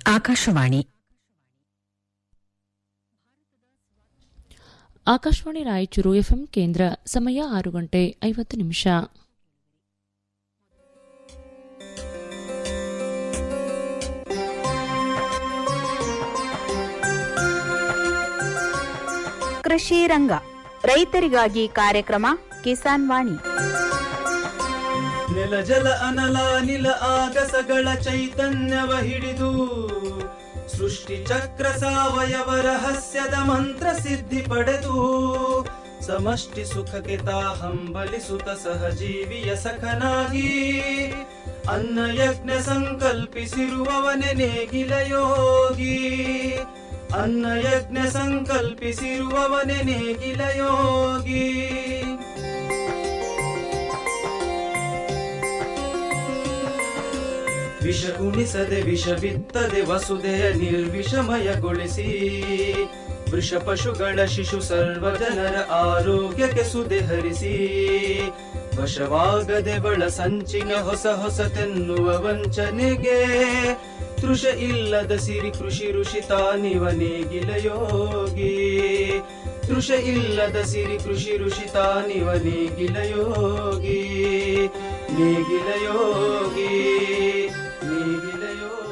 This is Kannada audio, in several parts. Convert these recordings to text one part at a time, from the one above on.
ಆಕಾಶವಾಣಿ ಆಕಾಶವಾಣಿ ರಾಯಚೂರು ಎಫ್ಎಂ ಕೇಂದ್ರ ಸಮಯ ಆರು ಗಂಟೆ ಐವತ್ತು ನಿಮಿಷ ಕೃಷಿ ರಂಗ ರೈತರಿಗಾಗಿ ಕಾರ್ಯಕ್ರಮ ಕಿಸಾನ್ ವಾಣಿ ನೆಲ ಜಲ ಅನಲ ನಿಲ ಆಗಸಗಳ ಚೈತನ್ಯವ ಹಿಡಿದು ಸೃಷ್ಟಿ ಚಕ್ರ ಸಾವಯವ ರಹಸ್ಯದ ಮಂತ್ರ ಸಿದ್ಧಿ ಪಡೆದು ಸಮಷ್ಟಿ ಸುಖಕ್ಕೆ ತಾ ಹಂಬಲಿಸುತ್ತ ಸಹಜೀವಿಯ ಸಖನಾಗಿ ಅನ್ನ ಯಜ್ಞ ಸಂಕಲ್ಪಿಸಿರುವವನೆ ನೇಗಿಲ ಯೋಗಿ ಅನ್ನ ಯಜ್ಞ ಸಂಕಲ್ಪಿಸಿರುವವನೆ ನೇಗಿಲ ಯೋಗಿ ವಿಷ ಉಣಿಸದೆ ವಿಷ ಬಿತ್ತದೆ ವಸುದೆಯ ನಿರ್ವಿಷಮಯಗೊಳಿಸಿ ವೃಷ ಪಶುಗಳ ಶಿಶು ಸರ್ವ ಜನರ ಆರೋಗ್ಯಕ್ಕೆ ಸುದೆ ಹರಿಸಿ ವಶವಾಗದೆ ಬಳ ಸಂಚಿನ ಹೊಸ ಹೊಸತೆನ್ನುವ ವಂಚನೆಗೆ ತೃಷ ಇಲ್ಲದ ಸಿರಿ ಕೃಷಿ ಋಷಿ ತಾನಿವ ನೇಗಿಲ ಯೋಗಿ ತೃಷ ಇಲ್ಲದ ಸಿರಿ ಕೃಷಿ ಋಷಿ ತಾನಿವ ನೇಗಿಲ ಯೋಗಿ ನೇಗಿಲ ಯೋಗಿ ನೇಗಿಲ ಯೋಗಿ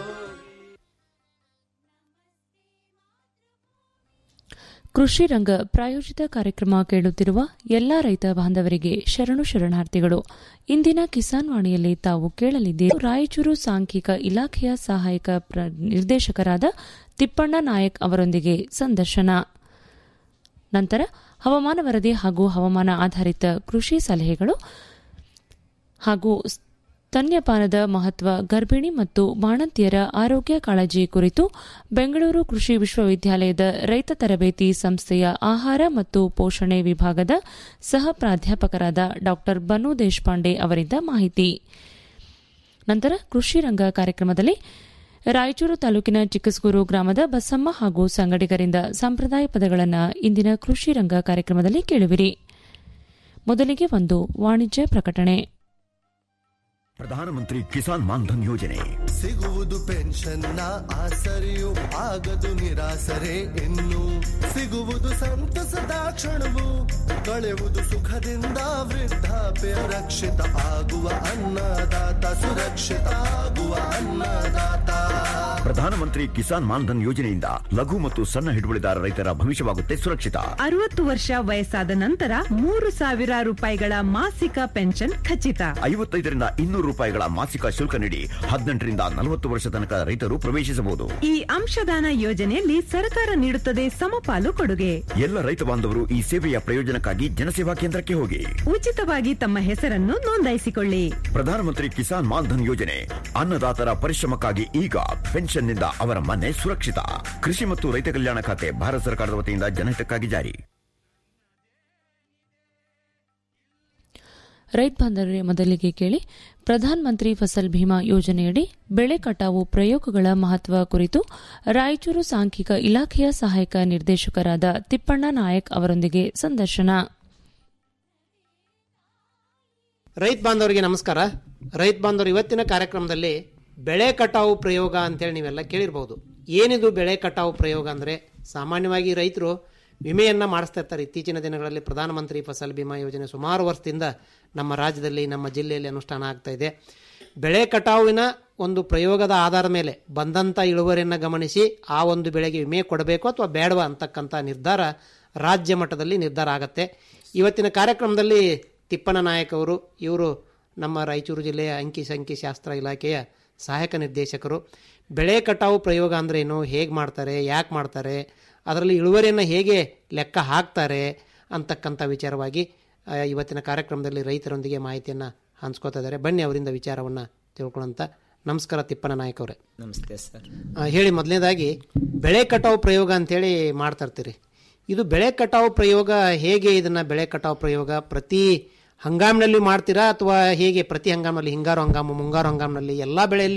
ಕೃಷಿ ರಂಗ ಪ್ರಾಯೋಜಿತ ಕಾರ್ಯಕ್ರಮ ಕೇಳುತ್ತಿರುವ ಎಲ್ಲಾ ರೈತ ಬಾಂಧವರಿಗೆ ಶರಣು ಶರಣಾರ್ಥಿಗಳು ಇಂದಿನ ಕಿಸಾನ್ ವಾಣಿಯಲ್ಲಿ ತಾವು ಕೇಳಲಿದ್ದೀರಿ ರಾಯಚೂರು ಸಾಂಖ್ಯಿಕ ಇಲಾಖೆಯ ಸಹಾಯಕ ಪ್ರ- ನಿರ್ದೇಶಕರಾದ ತಿಪ್ಪಣ್ಣ ನಾಯಕ್ ಅವರೊಂದಿಗೆ ಸಂದರ್ಶನ ನಂತರ ಹವಾಮಾನ ವರದಿ ಹಾಗೂ ಹವಾಮಾನ ಆಧಾರಿತ ಕೃಷಿ ಸಲಹೆಗಳು ಹಾಗೂ ಸ್ತನ್ಯಪಾನದ ಮಹತ್ವ ಗರ್ಭಿಣಿ ಮತ್ತು ಬಾಣಂತಿಯರ ಆರೋಗ್ಯ ಕಾಳಜಿ ಕುರಿತು ಬೆಂಗಳೂರು ಕೃಷಿ ವಿಶ್ವವಿದ್ಯಾಲಯದ ರೈತ ತರಬೇತಿ ಸಂಸ್ಥೆಯ ಆಹಾರ ಮತ್ತು ಪೋಷಣೆ ವಿಭಾಗದ ಸಹ ಪ್ರಾಧ್ಯಾಪಕರಾದ ಡಾ ಬನು ದೇಶಪಾಂಡೆ ಅವರಿಂದ ಮಾಹಿತಿ ನಂತರ ಕೃಷಿ ರಂಗ ಕಾರ್ಯಕ್ರಮದಲ್ಲಿ ರಾಯಚೂರು ತಾಲೂಕಿನ ಚಿಕ್ಕಸಗೂರು ಗ್ರಾಮದ ಬಸಮ್ಮ ಹಾಗೂ ಸಂಗಡಿಗರಿಂದ ಸಂಪ್ರದಾಯ ಪದಗಳನ್ನು ಇಂದಿನ ಕೃಷಿ ರಂಗ ಕಾರ್ಯಕ್ರಮದಲ್ಲಿ ಕೇಳುವಿರಿ ಮೊದಲಿಗೆ ಒಂದು ವಾಣಿಜ್ಯ ಪ್ರಕಟಣೆ ಪ್ರಧಾನಮಂತ್ರಿ ಕಿಸಾನ್ ಮಾನ್ಧನ್ ಯೋಜನೆ ಸಿಗುವುದು ಪೆನ್ಷನ್ನ ಆಸರೆಯು ಆಗದು ನಿರಾಸರೆ ಇನ್ನು ಸಿಗುವುದು ಸಂತಸದ ಕ್ಷಣವು ಕಳೆಯುವುದು ಸುಖದಿಂದ ವೃದ್ಧಾಪ್ಯ ರಕ್ಷಿತ ಆಗುವ ಅನ್ನದಾತ ಸುರಕ್ಷಿತ ಆಗುವ ಅನ್ನದಾತ ಪ್ರಧಾನಮಂತ್ರಿ ಕಿಸಾನ್ ಮಾನ್ಧನ್ ಯೋಜನೆಯಿಂದ ಲಘು ಮತ್ತು ಸಣ್ಣ ಹಿಡುವಳಿದಾರ ರೈತರ ಭವಿಷ್ಯವಾಗುತ್ತೆ ಸುರಕ್ಷಿತ ಅರವತ್ತು ವರ್ಷ ವಯಸ್ಸಾದ ನಂತರ ಮೂರು ಸಾವಿರ ರೂಪಾಯಿಗಳ ಮಾಸಿಕ ಪೆನ್ಷನ್ ಖಚಿತ ಐವತ್ತೈದರಿಂದ ಇನ್ನೂರು ರೂಪಾಯಿಗಳ ಮಾಸಿಕ ಶುಲ್ಕ ನೀಡಿ ಹದಿನೆಂಟರಿಂದ ನಲವತ್ತು ವರ್ಷ ತನಕ ರೈತರು ಪ್ರವೇಶಿಸಬಹುದು ಈ ಅಂಶದಾನ ಯೋಜನೆಯಲ್ಲಿ ಸರ್ಕಾರ ನೀಡುತ್ತದೆ ಸಮಪಾಲು ಕೊಡುಗೆ ಎಲ್ಲ ರೈತ ಬಾಂಧವರು ಈ ಸೇವೆಯ ಪ್ರಯೋಜನಕ್ಕಾಗಿ ಜನಸೇವಾ ಕೇಂದ್ರಕ್ಕೆ ಹೋಗಿ ಉಚಿತವಾಗಿ ತಮ್ಮ ಹೆಸರನ್ನು ನೋಂದಾಯಿಸಿಕೊಳ್ಳಿ ಪ್ರಧಾನಮಂತ್ರಿ ಕಿಸಾನ್ ಮಾನ್ಧನ್ ಯೋಜನೆ ಅನ್ನದಾತರ ಪರಿಶ್ರಮಕ್ಕಾಗಿ ಈಗ ಪೆನ್ಷನ್ನಿಂದ ಅವರ ಮನೆ ಸುರಕ್ಷಿತ ಕೃಷಿ ಮತ್ತು ರೈತ ಕಲ್ಯಾಣ ಖಾತೆ ಭಾರತ ಸರ್ಕಾರದ ವತಿಯಿಂದ ಜನಹಿತಕ್ಕಾಗಿ ಜಾರಿ ರೈತ ಬಾಂಧವರೇ ಮೊದಲಿಗೆ ಕೇಳಿ ಪ್ರಧಾನ ಮಂತ್ರಿ ಫಸಲ್ ಭೀಮಾ ಯೋಜನೆಯಡಿ ಬೆಳೆ ಕಟಾವು ಪ್ರಯೋಗಗಳ ಮಹತ್ವ ಕುರಿತು ರಾಯಚೂರು ಸಾಂಖ್ಯಿಕ ಇಲಾಖೆಯ ಸಹಾಯಕ ನಿರ್ದೇಶಕರಾದ ತಿಪ್ಪಣ್ಣ ನಾಯಕ್ ಅವರೊಂದಿಗೆ ಸಂದರ್ಶನ ರೈತ ಬಾಂಧವರಿಗೆ ನಮಸ್ಕಾರ ರೈತ ಬಾಂಧವರು ಇವತ್ತಿನ ಕಾರ್ಯಕ್ರಮದಲ್ಲಿ ಬೆಳೆ ಕಟಾವು ಪ್ರಯೋಗ ಅಂತೇಳಿ ನೀವೆಲ್ಲ ಕೇಳಿರ್ಬೋದು ಏನಿದು ಬೆಳೆ ಕಟಾವು ಪ್ರಯೋಗ ಅಂದರೆ ಸಾಮಾನ್ಯವಾಗಿ ರೈತರು ವಿಮೆಯನ್ನು ಮಾಡಿಸ್ತಾ ಇರ್ತಾರೆ ಇತ್ತೀಚಿನ ದಿನಗಳಲ್ಲಿ ಪ್ರಧಾನಮಂತ್ರಿ ಫಸಲ್ ಬಿಮಾ ಯೋಜನೆ ಸುಮಾರು ವರ್ಷದಿಂದ ನಮ್ಮ ರಾಜ್ಯದಲ್ಲಿ ನಮ್ಮ ಜಿಲ್ಲೆಯಲ್ಲಿ ಅನುಷ್ಠಾನ ಆಗ್ತಾ ಇದೆ ಬೆಳೆ ಕಟಾವಿನ ಒಂದು ಪ್ರಯೋಗದ ಆಧಾರದ ಮೇಲೆ ಬಂದಂಥ ಇಳುವರಿಯನ್ನು ಗಮನಿಸಿ ಆ ಒಂದು ಬೆಳೆಗೆ ವಿಮೆ ಕೊಡಬೇಕು ಅಥವಾ ಬೇಡವಾ ಅಂತಕ್ಕಂಥ ನಿರ್ಧಾರ ರಾಜ್ಯ ಮಟ್ಟದಲ್ಲಿ ನಿರ್ಧಾರ ಆಗತ್ತೆ ಇವತ್ತಿನ ಕಾರ್ಯಕ್ರಮದಲ್ಲಿ ತಿಪ್ಪನ ನಾಯಕ್ ಅವರು ಇವರು ನಮ್ಮ ರಾಯಚೂರು ಜಿಲ್ಲೆಯ ಅಂಕಿ ಸಂಖ್ಯೆ ಶಾಸ್ತ್ರ ಇಲಾಖೆಯ ಸಹಾಯಕ ನಿರ್ದೇಶಕರು ಬೆಳೆ ಕಟಾವು ಪ್ರಯೋಗ ಅಂದ್ರೆ ಏನು ಹೇಗೆ ಮಾಡ್ತಾರೆ ಯಾಕೆ ಮಾಡ್ತಾರೆ ಅದರಲ್ಲಿ ಇಳುವರಿಯನ್ನು ಹೇಗೆ ಲೆಕ್ಕ ಹಾಕ್ತಾರೆ ಅಂತಕ್ಕಂಥ ವಿಚಾರವಾಗಿ ಆ, ಇವತ್ತಿನ ಕಾರ್ಯಕ್ರಮದಲ್ಲಿ ರೈತರೊಂದಿಗೆ ಮಾಹಿತಿಯನ್ನು ಹಂಚ್ಕೋತಾ ಇದ್ದಾರೆ ಬನ್ನಿ ಅವರಿಂದ ವಿಚಾರವನ್ನು ತಿಳ್ಕೊಳ್ಳೋಂಥ ನಮಸ್ಕಾರ ತಿಪ್ಪನ ನಾಯಕ್ ಅವರೇ ನಮಸ್ತೆ ಸರ್ ಆ, ಹೇಳಿ ಮೊದಲನೇದಾಗಿ ಬೆಳೆ ಕಟಾವು ಪ್ರಯೋಗ ಅಂತೇಳಿ ಮಾಡ್ತಾ ಇರ್ತೀರಿ ಇದು ಬೆಳೆ ಕಟಾವು ಪ್ರಯೋಗ ಹೇಗೆ ಇದನ್ನ ಬೆಳೆ ಕಟಾವು ಪ್ರಯೋಗ ಪ್ರತಿ ಹಂಗಾಮಿನಲ್ಲಿ ಮಾಡ್ತೀರಾ ಅಥವಾ ಹೇಗೆ ಪ್ರತಿ ಹಂಗಾಮಿನಲ್ಲಿ ಹಿಂಗಾರು ಹಂಗಾಮು ಮುಂಗಾರು ಹಂಗಾಮಿನಲ್ಲಿ ಎಲ್ಲ ಬೆಳೆಯಲ್ಲಿಯೂ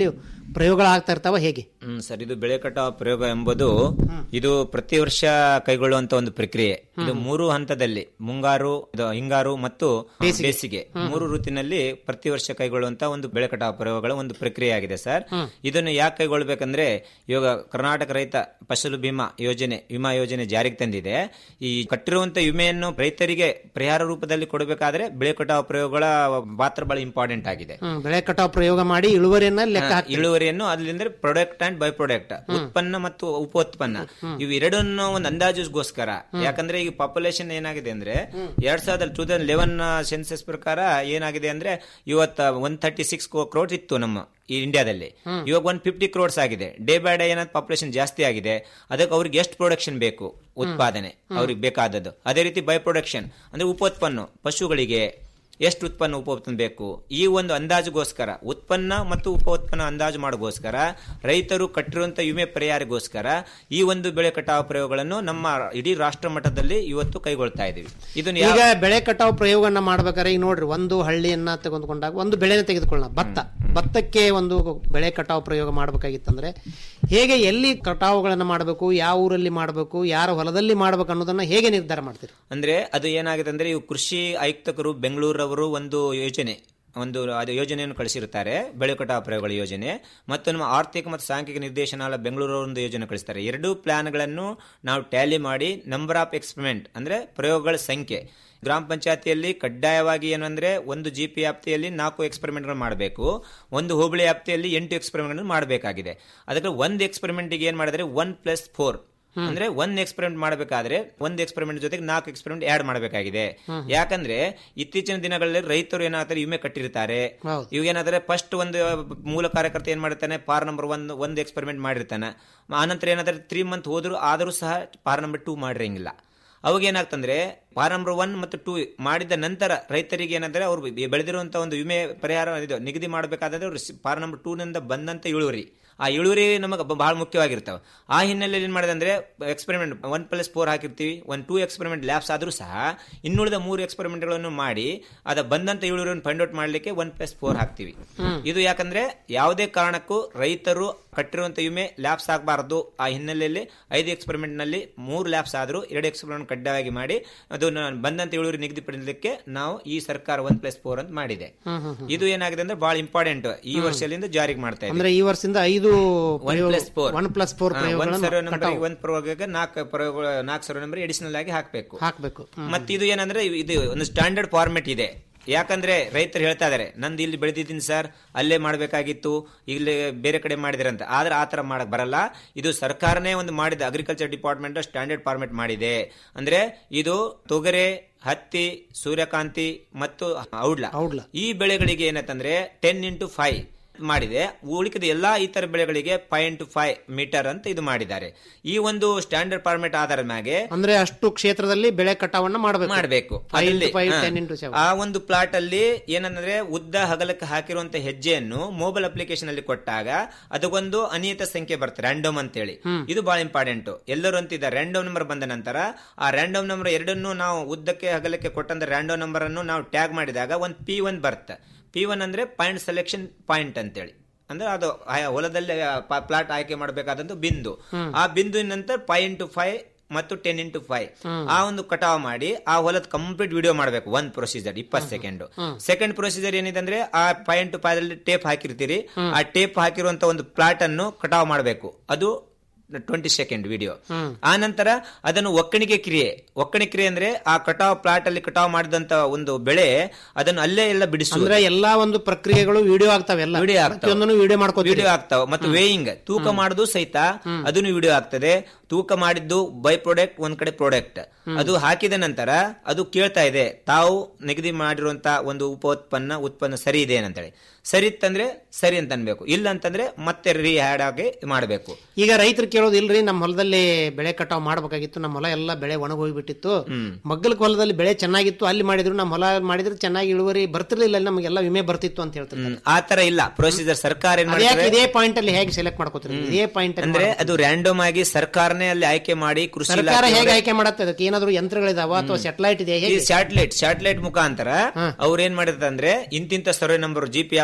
ಪ್ರಯೋಗಗಳಾಗ್ತಾ ಇರ್ತಾವ ಹೇಗೆ ಹ್ಮ್ ಸರ್ ಇದು ಬೆಳೆ ಕಟಾವು ಪ್ರಯೋಗ ಎಂಬುದು ಇದು ಪ್ರತಿ ವರ್ಷ ಕೈಗೊಳ್ಳುವಂತ ಒಂದು ಪ್ರಕ್ರಿಯೆ ಇದು ಮೂರು ಹಂತದಲ್ಲಿ ಮುಂಗಾರು ಇದು ಹಿಂಗಾರು ಮತ್ತು ಬೇಸಿಗೆ ಮೂರು ಋತುವಿನಲ್ಲಿ ಪ್ರತಿ ವರ್ಷ ಕೈಗೊಳ್ಳುವಂತ ಒಂದು ಬೆಳೆ ಕಟಾವು ಪ್ರಯೋಗಗಳ ಒಂದು ಪ್ರಕ್ರಿಯೆ ಆಗಿದೆ ಸರ್ ಇದನ್ನು ಯಾಕೆ ಕೈಗೊಳ್ಬೇಕಂದ್ರೆ ಇವಾಗ ಕರ್ನಾಟಕ ರೈತ ಫಸಲು ಬಿಮಾ ಯೋಜನೆ ವಿಮಾ ಯೋಜನೆ ಜಾರಿಗೆ ತಂದಿದೆ ಈ ಕಟ್ಟಿರುವಂತ ವಿಮೆಯನ್ನು ರೈತರಿಗೆ ಪರಿಹಾರ ರೂಪದಲ್ಲಿ ಕೊಡಬೇಕಾದ್ರೆ ಬೆಳೆ ಕಟಾವು ಪ್ರಯೋಗಗಳ ಪಾತ್ರ ಬಹಳ ಇಂಪಾರ್ಟೆಂಟ್ ಆಗಿದೆ ಹ್ಮ್, ಬೆಳೆ ಕಟಾವು ಪ್ರಯೋಗ ಮಾಡಿ ಇಳುವರಿಯನ್ನ ಲೆಕ್ಕ ಹಾ, ಹಾಕ್ತೀವಿ ಇಳುವರಿಯನ್ನು ಅಲ್ಲಿಂದ ಪ್ರೊಡಕ್ಟ್ ಅಂಡ್ ಬೈ ಪ್ರಾಡಕ್ಟ್ ಉತ್ಪನ್ನ ಮತ್ತು ಉಪೋತ್ಪನ್ನ ಇವು ಎರಡನ್ನು ಒಂದು ಅಂದಾಜುಗೋಸ್ಕರ ಯಾಕಂದ್ರೆ ಈಗ ಪಾಪ್ಯುಲೇಷನ್ ಏನಾಗಿದೆ ಅಂದ್ರೆ ಎರಡ್ ಸಾವಿರದ ಟೂ ತೌಸಂಡ್ ಲೆವೆನ್ ಸೆನ್ಸಸ್ ಪ್ರಕಾರ ಏನಾಗಿದೆ ಅಂದ್ರೆ ಇವತ್ತ ಒನ್ ತರ್ಟಿ ಸಿಕ್ಸ್ ಕ್ರೋಡ್ ಇತ್ತು ನಮ್ಮ ಈ ಇಂಡಿಯಾದಲ್ಲಿ ಇವಾಗ one fifty crores day by day ಡೇ ಏನಾದ್ರು ಪಾಪ್ಯುಲೇಷನ್ ಜಾಸ್ತಿ ಆಗಿದೆ ಅದಕ್ಕೆ ಅವ್ರಿಗೆ ಎಷ್ಟು ಪ್ರೊಡಕ್ಷನ್ ಬೇಕು ಉತ್ಪಾದನೆ ಅವ್ರಿಗೆ ಬೇಕಾದದ್ದು ಅದೇ ರೀತಿ ಬೈ ಪ್ರೊಡಕ್ಷನ್ ಅಂದ್ರೆ ಉಪೋತ್ಪನ್ನ ಪಶುಗಳಿಗೆ ಎಷ್ಟು ಉತ್ಪನ್ನ ಉಪೋತ್ಪನ್ನ ಬೇಕು ಈ ಒಂದು ಅಂದಾಜುಗೋಸ್ಕರ ಉತ್ಪನ್ನ ಮತ್ತು ಉಪೋತ್ಪನ್ನ ಅಂದಾಜು ಮಾಡೋಗೋಸ್ಕರ ರೈತರು ಕಟ್ಟಿರುವಂತ ವಿಮೆ ಪರಿಹಾರಗೋಸ್ಕರ ಈ ಒಂದು ಬೆಳೆ ಕಟಾವು ಪ್ರಯೋಗಗಳನ್ನು ನಮ್ಮ ಇಡೀ ರಾಷ್ಟ್ರ ಮಟ್ಟದಲ್ಲಿ ಇವತ್ತು ಕೈಗೊಳ್ತಾ ಇದೀವಿ ಇದನ್ನು ಯಾವ- ಈಗ ಬೆಳೆ ಕಟಾವು ಪ್ರಯೋಗನ ಮಾಡ್ಬೇಕಾದ್ರೆ ಈಗ ನೋಡ್ರಿ ಒಂದು ಹಳ್ಳಿಯನ್ನ ತೆಗೆದುಕೊಂಡಾಗ ಒಂದು ಬೆಳೆನ ತೆಗೆದುಕೊಳ್ಳೋಣ ಭತ್ತ ಭತ್ತಕ್ಕೆ ಒಂದು ಬೆಳೆ ಕಟಾವು ಪ್ರಯೋಗ ಮಾಡ್ಬೇಕಾಗಿತ್ತಂದ್ರೆ ಹೇಗೆ ಎಲ್ಲಿ ಕಟಾವುಗಳನ್ನ ಮಾಡಬೇಕು ಯಾವ ಊರಲ್ಲಿ ಮಾಡಬೇಕು ಯಾರ ಹೊಲದಲ್ಲಿ ಮಾಡ್ಬೇಕು ಅನ್ನೋದನ್ನ ಹೇಗೆ ನಿರ್ಧಾರ ಮಾಡ್ತೀರಿ ಅಂದ್ರೆ ಅದು ಏನಾಗಿದೆ ಅಂದ್ರೆ ಇವು ಕೃಷಿ ಆಯುಕ್ತಕರು ಬೆಂಗಳೂರವರು ಒಂದು ಯೋಜನೆ ಒಂದು ಅದು ಯೋಜನೆಯನ್ನು ಕಳಿಸಿರುತ್ತಾರೆ ಬೆಳೆ ಕಟಾವು ಪ್ರಯೋಗಗಳ ಯೋಜನೆ ಮತ್ತು ನಮ್ಮ ಆರ್ಥಿಕ ಮತ್ತು ಸಾಂಖ್ಯಿಕ ನಿರ್ದೇಶನಾಲಯ ಬೆಂಗಳೂರು ಒಂದು ಯೋಜನೆ ಕಳಿಸ್ತಾರೆ ಎರಡೂ ಪ್ಲಾನ್ಗಳನ್ನು ನಾವು ಟ್ಯಾಲಿ ಮಾಡಿ ನಂಬರ್ ಆಫ್ ಎಕ್ಸ್ಪೆರಿಮೆಂಟ್ ಅಂದ್ರೆ ಪ್ರಯೋಗಗಳ ಸಂಖ್ಯೆ ಗ್ರಾಮ ಪಂಚಾಯತಿಯಲ್ಲಿ ಕಡ್ಡಾಯವಾಗಿ ಏನಂದ್ರೆ ಒಂದು ಜಿ ಪಿ ವ್ಯಾಪ್ತಿಯಲ್ಲಿ ನಾಲ್ಕು ಎಕ್ಸ್ಪೆರಿಮೆಂಟ್ಗಳು ಮಾಡಬೇಕು ಒಂದು ಹೋಬಳಿ ವ್ಯಾಪ್ತಿಯಲ್ಲಿ ಎಂಟು ಎಕ್ಸ್ಪೆರಿಮೆಂಟ್ ಮಾಡಬೇಕಾಗಿದೆ ಅದಕ್ಕೆ ಒಂದು ಎಕ್ಸ್ಪೆರಿಮೆಂಟ್ಗೆ ಏನ್ ಮಾಡಿದ್ರೆ ಒನ್ ಪ್ಲಸ್ ಫೋರ್ ಅಂದ್ರೆ ಒಂದ್ ಎಕ್ಸ್ಪೆರಿಮೆಂಟ್ ಮಾಡಬೇಕಾದ್ರೆ ಒಂದ್ ಎಕ್ಸ್ಪೆರಿಮೆಂಟ್ ಜೊತೆಗೆ ನಾಲ್ಕು ಎಕ್ಸ್ಪೆರಿಮೆಂಟ್ ಆಡ್ ಮಾಡಬೇಕಾಗಿದೆ ಯಾಕಂದ್ರೆ ಇತ್ತೀಚಿನ ದಿನಗಳಲ್ಲಿ ರೈತರು ಏನಾಗ್ತಾರೆ ವಿಮೆ ಕಟ್ಟಿರ್ತಾರೆ ಹೌದು. ಇವಾಗ ಏನಾದ್ರೆ ಫಸ್ಟ್ ಒಂದು ಮೂಲ ಕಾರ್ಯಕರ್ತ ಏನ್ ಮಾಡಿರ್ತಾನೆ ಪಾರ್ ನಂಬರ್ ಒನ್ ಒಂದ್ ಎಕ್ಸ್ಪೆರಿಮೆಂಟ್ ಮಾಡಿರ್ತಾನೆ ಆನಂತರ ಏನಾದ್ರೆ ತ್ರೀ ಮಂತ್ ಹೋದ್ರು ಆದರೂ ಸಹ ಪಾರ್ ನಂಬರ್ ಟೂ ಮಾಡಿರಂಗಿಲ್ಲ ಅವಾಗ ಏನಾಗ್ತಂದ್ರೆ ಪಾರ್ ನಂಬರ್ ಒನ್ ಮತ್ತು ಟೂ ಮಾಡಿದ ನಂತರ ರೈತರಿಗೆ ಏನಂದ್ರೆ ಅವರು ಬೆಳೆದಿರುವಂತ ಒಂದು ವಿಮೆ ಪರಿಹಾರ ಇದು ನಿಗದಿ ಮಾಡಬೇಕಾದ್ರೆ ಅವ್ರು ಪಾರ್ ನಂಬರ್ ಟೂ ನಿಂದ ಬಂದಂತ ಇಳುವರಿ ಆ ಇಳುವರಿ ನಮಗೆ ಬಹಳ ಮುಖ್ಯವಾಗಿರ್ತಾವೆ ಆ ಹಿನ್ನೆಲೆಯಲ್ಲಿ ಏನ್ ಮಾಡಿದೆ ಅಂದ್ರೆ ಎಕ್ಸ್ಪೆರಿಮೆಂಟ್ ಒನ್ ಪ್ಲಸ್ ಫೋರ್ ಹಾಕಿರ್ತೀವಿ ಒನ್ ಟೂ ಎಕ್ಸ್ಪೆರಿಮೆಂಟ್ ಲ್ಯಾಬ್ಸ್ ಆದ್ರೂ ಸಹ ಇನ್ನುಳಿದ ಮೂರು ಎಕ್ಸ್ಪೆರಿಮೆಂಟ್ಗಳನ್ನು ಮಾಡಿ ಅದ ಬಂದಂತ ಇಳುವರಿಯನ್ನು ಫೈಂಡ್ ಔಟ್ ಮಾಡ್ಲಿಕ್ಕೆ ಒನ್ ಪ್ಲಸ್ ಫೋರ್ ಹಾಕ್ತಿವಿ ಇದು ಯಾಕಂದ್ರೆ ಯಾವುದೇ ಕಾರಣಕ್ಕೂ ರೈತರು ಕಟ್ಟಿರುವಂತ ವಿಮೆ ಲ್ಯಾಬ್ಸ್ ಆಗಬಾರದು ಆ ಹಿನ್ನೆಲೆಯಲ್ಲಿ ಐದು ಎಕ್ಸ್ಪೆರಿಮೆಂಟ್ ನಲ್ಲಿ ಮೂರು ಲ್ಯಾಬ್ಸ್ ಆದ್ರೂ ಎರಡು ಎಕ್ಸ್ಪೆರಿಮೆಂಟ್ ಕಡ್ಡಾಯವಾಗಿ ಮಾಡಿ ಅದು ಬಂದಂತ ಇಳುವರಿ ನಿಗದಿಪಡಿಸಲಿಕ್ಕೆ ನಾವು ಈ ಸರ್ಕಾರ ಒನ್ ಪ್ಲಸ್ ಫೋರ್ ಅಂತ ಮಾಡಿದೆ ಇದು ಏನಾಗಿದೆ ಅಂದ್ರೆ ಬಹಳ ಇಂಪಾರ್ಟೆಂಟ್ ಈ ವರ್ಷದಿಂದ ಜಾರಿಗೆ ಮಾಡ್ತಾ ಇದೆ ಅಂದ್ರೆ ಈ ವರ್ಷದಿಂದ ಐದು one plus four one plus four ಒಂದ್ ಸರ್ವೆ ಪ್ರಯೋಗಗಳನ್ನು ನಂಬರ್ ಕಟಾವು ಒಂದ್ ಪ್ರಯೋಗಕ್ಕೆ ನಾಲ್ಕು ಪ್ರಯೋಗ ನಾಲ್ಕು ಸರ್ವೆ ನಂಬರ್ ಎಡಿಷನಲ್ ಆಗಿ ಹಾಕ್ಬೇಕು ಹಾಕ್ಬೇಕು ಮತ್ತೆ ಇದು ಏನಂದ್ರೆ ಇದು ಒಂದು ಸ್ಟ್ಯಾಂಡರ್ಡ್ ಫಾರ್ಮೆಟ್ ಇದೆ ಯಾಕಂದ್ರೆ ರೈತರು ಹೇಳ್ತಾ ಇದಾರೆ ನಂದು ಇಲ್ಲಿ ಬೆಳೆದಿದ್ದೀನಿ ಸರ್ ಅಲ್ಲೇ ಮಾಡಬೇಕಾಗಿತ್ತು ಇಲ್ಲಿ ಬೇರೆ ಕಡೆ ಮಾಡಿದಿರಂತ ಆದ್ರೆ ಆ ತರ ಮಾಡಕ್ ಬರಲ್ಲ ಇದು ಸರ್ಕಾರನೇ ಒಂದು ಮಾಡಿದ ಅಗ್ರಿಕಲ್ಚರ್ ಡಿಪಾರ್ಟ್ಮೆಂಟ್ ಸ್ಟ್ಯಾಂಡರ್ಡ್ ಫಾರ್ಮೆಟ್ ಮಾಡಿದೆ ಅಂದ್ರೆ ಇದು ತೊಗರೆ ಹತ್ತಿ ಸೂರ್ಯಕಾಂತಿ ಮತ್ತು ಔಡ್ಲ ಔಡ್ಲ. ಈ ಬೆಳೆಗಳಿಗೆ ಏನಂತಂದ್ರೆ ಟೆನ್ ಇಂಟು ಫೈವ್ ಮಾಡಿದೆ ಉಳಿದ ಎಲ್ಲಾ ಇತರ ಬೆಳೆಗಳಿಗೆ ಫೈವ್ ಇಂಟು ಫೈವ್ ಮೀಟರ್ ಅಂತ ಇದು ಮಾಡಿದ್ದಾರೆ ಈ ಒಂದು ಸ್ಟ್ಯಾಂಡರ್ಡ್ ಫಾರ್ಮೆಟ್ ಆಧಾರದ ಮ್ಯಾಗೆ ಅಂದ್ರೆ ಅಷ್ಟು ಕ್ಷೇತ್ರದಲ್ಲಿ ಬೆಳೆ ಕಟಾವನ್ನ ಮಾಡಬೇಕು ಮಾಡಬೇಕು ಫೈವ್ ಇಂಟು ಅದಲ್ಲಿ, ಫೈವ್ ಹಾ. ಟೆನ್ ಇಂಟು ಸೆವೆನ್ ಆ ಒಂದು ಪ್ಲಾಟ್ ಅಲ್ಲಿ ಏನಂದ್ರೆ ಉದ್ದ ಹಗಲಕ್ಕೆ ಹಾಕಿರುವಂತ ಹೆಜ್ಜೆಯನ್ನು ಮೊಬೈಲ್ ಅಪ್ಲಿಕೇಶನ್ ಅಲ್ಲಿ ಕೊಟ್ಟಾಗ ಅದಕ್ಕೊಂದು ಅನಿಯತ ಸಂಖ್ಯೆ ಬರುತ್ತೆ ರ್ಯಾಂಡಮ್ ಅಂತೇಳಿ ಇದು ಬಹಳ ಇಂಪಾರ್ಟೆಂಟ್ ಎಲ್ಲರೂ ಅಂತಿದ್ದಾರೆ ರ್ಯಾಂಡಮ್ ನಂಬರ್ ಬಂದ ನಂತರ ಆ ರ್ಯಾಂಡಮ್ ನಂಬರ್ ಎರಡನ್ನು ನಾವು ಉದ್ದಕ್ಕೆ ಹಗಲಕ್ಕೆ ಕೊಟ್ಟಂತ ರ್ಯಾಂಡಮ್ ನಂಬರ್ ಅನ್ನು ನಾವು ಟ್ಯಾಗ್ ಮಾಡಿದಾಗ ಒಂದು ಪಿ ಒನ್ ಬರುತ್ತೆ ಪಿ ಒನ್ ಅಂದ್ರೆ ಪಾಯಿಂಟ್ ಸೆಲೆಕ್ಷನ್ ಪಾಯಿಂಟ್ ಅಂತೇಳಿ ಅಂದ್ರೆ ಅದು ಆ ಹೊಲದಲ್ಲಿ ಪ್ಲಾಟ್ ಆಯ್ಕೆ ಮಾಡಬೇಕಾದಂತ ಬಿಂದು ಆ ಬಿಂದುವಿನ ನಂತರ ಫೈವ್ ಇಂಟು ಫೈವ್ ಮತ್ತು ಟೆನ್ ಇಂಟು ಫೈವ್ ಆ ಒಂದು ಕಟಾವ್ ಮಾಡಿ ಆ ಹೊಲದ ಕಂಪ್ಲೀಟ್ ವಿಡಿಯೋ ಮಾಡಬೇಕು ಒಂದ್ ಪ್ರೊಸೀಜರ್ ಇಪ್ಪತ್ತು ಸೆಕೆಂಡ್ ಸೆಕೆಂಡ್ ಪ್ರೊಸೀಜರ್ ಏನಿದೆ ಅಂದ್ರೆ ಆ ಫೈವ್ ಇಂಟು ಫೈವ್ ಅಲ್ಲಿ ಟೇಪ್ ಹಾಕಿರ್ತೀರಿ ಆ ಟೇಪ್ ಹಾಕಿರುವಂತ ಒಂದು ಪ್ಲಾಟ್ ಅನ್ನು ಕಟಾವ್ ಮಾಡಬೇಕು ಅದು ಟ್ವೆಂಟಿ ಸೆಕೆಂಡ್ ವಿಡಿಯೋ ಆ ನಂತರ ಅದನ್ನು ಒಕ್ಕಣಿಗೆ ಕ್ರಿಯೆ ಒಕ್ಕಣಿಗೆ ಕ್ರಿಯೆ ಅಂದ್ರೆ ಆ ಕಟಾವ್ ಪ್ಲಾಟ್ ಅಲ್ಲಿ ಕಟಾವ್ ಮಾಡಿದಂತ ಒಂದು ಬೆಳೆ ಅದನ್ನು ಅಲ್ಲೇ ಎಲ್ಲ ಬಿಡಿಸುವುದು ಅಂದ್ರೆ ಎಲ್ಲಾ ಒಂದು ಪ್ರಕ್ರಿಯೆಗಳು ವಿಡಿಯೋ ಆಗ್ತಾವೆ ಎಲ್ಲ ವಿಡಿಯೋ ಆಗ್ತಾವೆ. ಪ್ರತಿಯೊಂದನ್ನು ವಿಡಿಯೋ ಮಾಡ್ಕೋತೀವಿ ವಿಡಿಯೋ ಆಗ್ತಾವ ಮತ್ತು ವೇಯಿಂಗ್ ತೂಕ ಮಾಡುದು ಸಹಿತ ಅದನ್ನು ವಿಡಿಯೋ ಆಗ್ತದೆ ತೂಕ ಮಾಡಿದ್ದು ಬೈ ಪ್ರಾಡಕ್ಟ್ ಒಂದ್ ಕಡೆ ಪ್ರಾಡಕ್ಟ್ ಅದು ಹಾಕಿದ ನಂತರ ಅದು ಕೇಳ್ತಾ ಇದೆ ತಾವು ನಿಗದಿ ಮಾಡಿರುವಂತ ಒಂದು ಉಪೋತ್ಪನ್ನ ಉತ್ಪನ್ನ ಸರಿ ಇದೆ ಅಂತೇಳಿ ಸರಿ ಇತ್ತಂದ್ರೆ ಸರಿ ಅಂತ ಅನ್ಬೇಕು ಇಲ್ಲ ಅಂತಂದ್ರೆ ಮತ್ತೆ ರೀ ಹ್ಯಾಡ್ ಆಗಿ ಮಾಡಬೇಕು ಈಗ ರೈತರು ಕೇಳೋದು ಇಲ್ರಿ ನಮ್ಮ ಹೊಲದಲ್ಲಿ ಬೆಳೆ ಕಟಾವ್ ಮಾಡ್ಬೇಕಾಗಿತ್ತು ನಮ್ಮ ಹೊಲ ಎಲ್ಲ ಬೆಳೆ ಒಣಗೋಗ್ಬಿಟ್ಟಿತ್ತು ಮಗ್ಗಲಕ್ ಹೊಲದಲ್ಲಿ ಬೆಳೆ ಚೆನ್ನಾಗಿತ್ತು ಅಲ್ಲಿ ಮಾಡಿದ್ರು ನಮ್ಮ ಹೊಲ ಮಾಡಿದ್ರೆ ಚೆನ್ನಾಗಿ ಇಳುವರಿ ಬರ್ತಿರ್ಲಿಲ್ಲ ನಮಗೆಲ್ಲ ವಿಮೆ ಬರ್ತಿತ್ತು ಅಂತ ಹೇಳ್ತಾರೆ ಆ ತರ ಇಲ್ಲ ಪ್ರೊಸೀಜರ್ ಸರ್ಕಾರ ಏನ್ ಅದ್ಯಾಕೆ ಮಾಡ್ತಾರೆ ಇದೇ ಪಾಯಿಂಟ್ ಅಲ್ಲಿ ಹೇಗೆ ಸೆಲೆಕ್ಟ್ ಮಾಡ್ಕೋತೀರಿ ಇದೇ ಪಾಯಿಂಟ್ ಅಂದ್ರೆ ಅದು ರ್ಯಾಂಡಮ್ ಆಗಿ ಸರ್ಕಾರನೇ ಅಲ್ಲಿ ಆಯ್ಕೆ ಮಾಡಿ ಕೃಷಿ ಸರ್ಕಾರ ಇಲಾಖೆಯವರೇ- ಹೇಗೆ ಆಯ್ಕೆ ಮಾಡತ್ತೆ ಅದಕ್ಕೆ ಏನಾದ್ರು ಯಂತ್ರಗಳಿದಾವ ಅಥವಾ ಸೆಟಲೈಟ್ ಇದೆ ಈ ಹೇಗೆ ಸ್ಯಾಟಲೈಟ್ ಸ್ಯಾಟಲೈಟ್ ಮುಖಾಂತರ ಅವ್ರು ಏನ್ ಮಾಡಿದ್ರೆ ಅಂದ್ರೆ ಇಂತಿಂತ ಸರ್ವೆ ನಂಬರ್ ಜಿ ಪಿ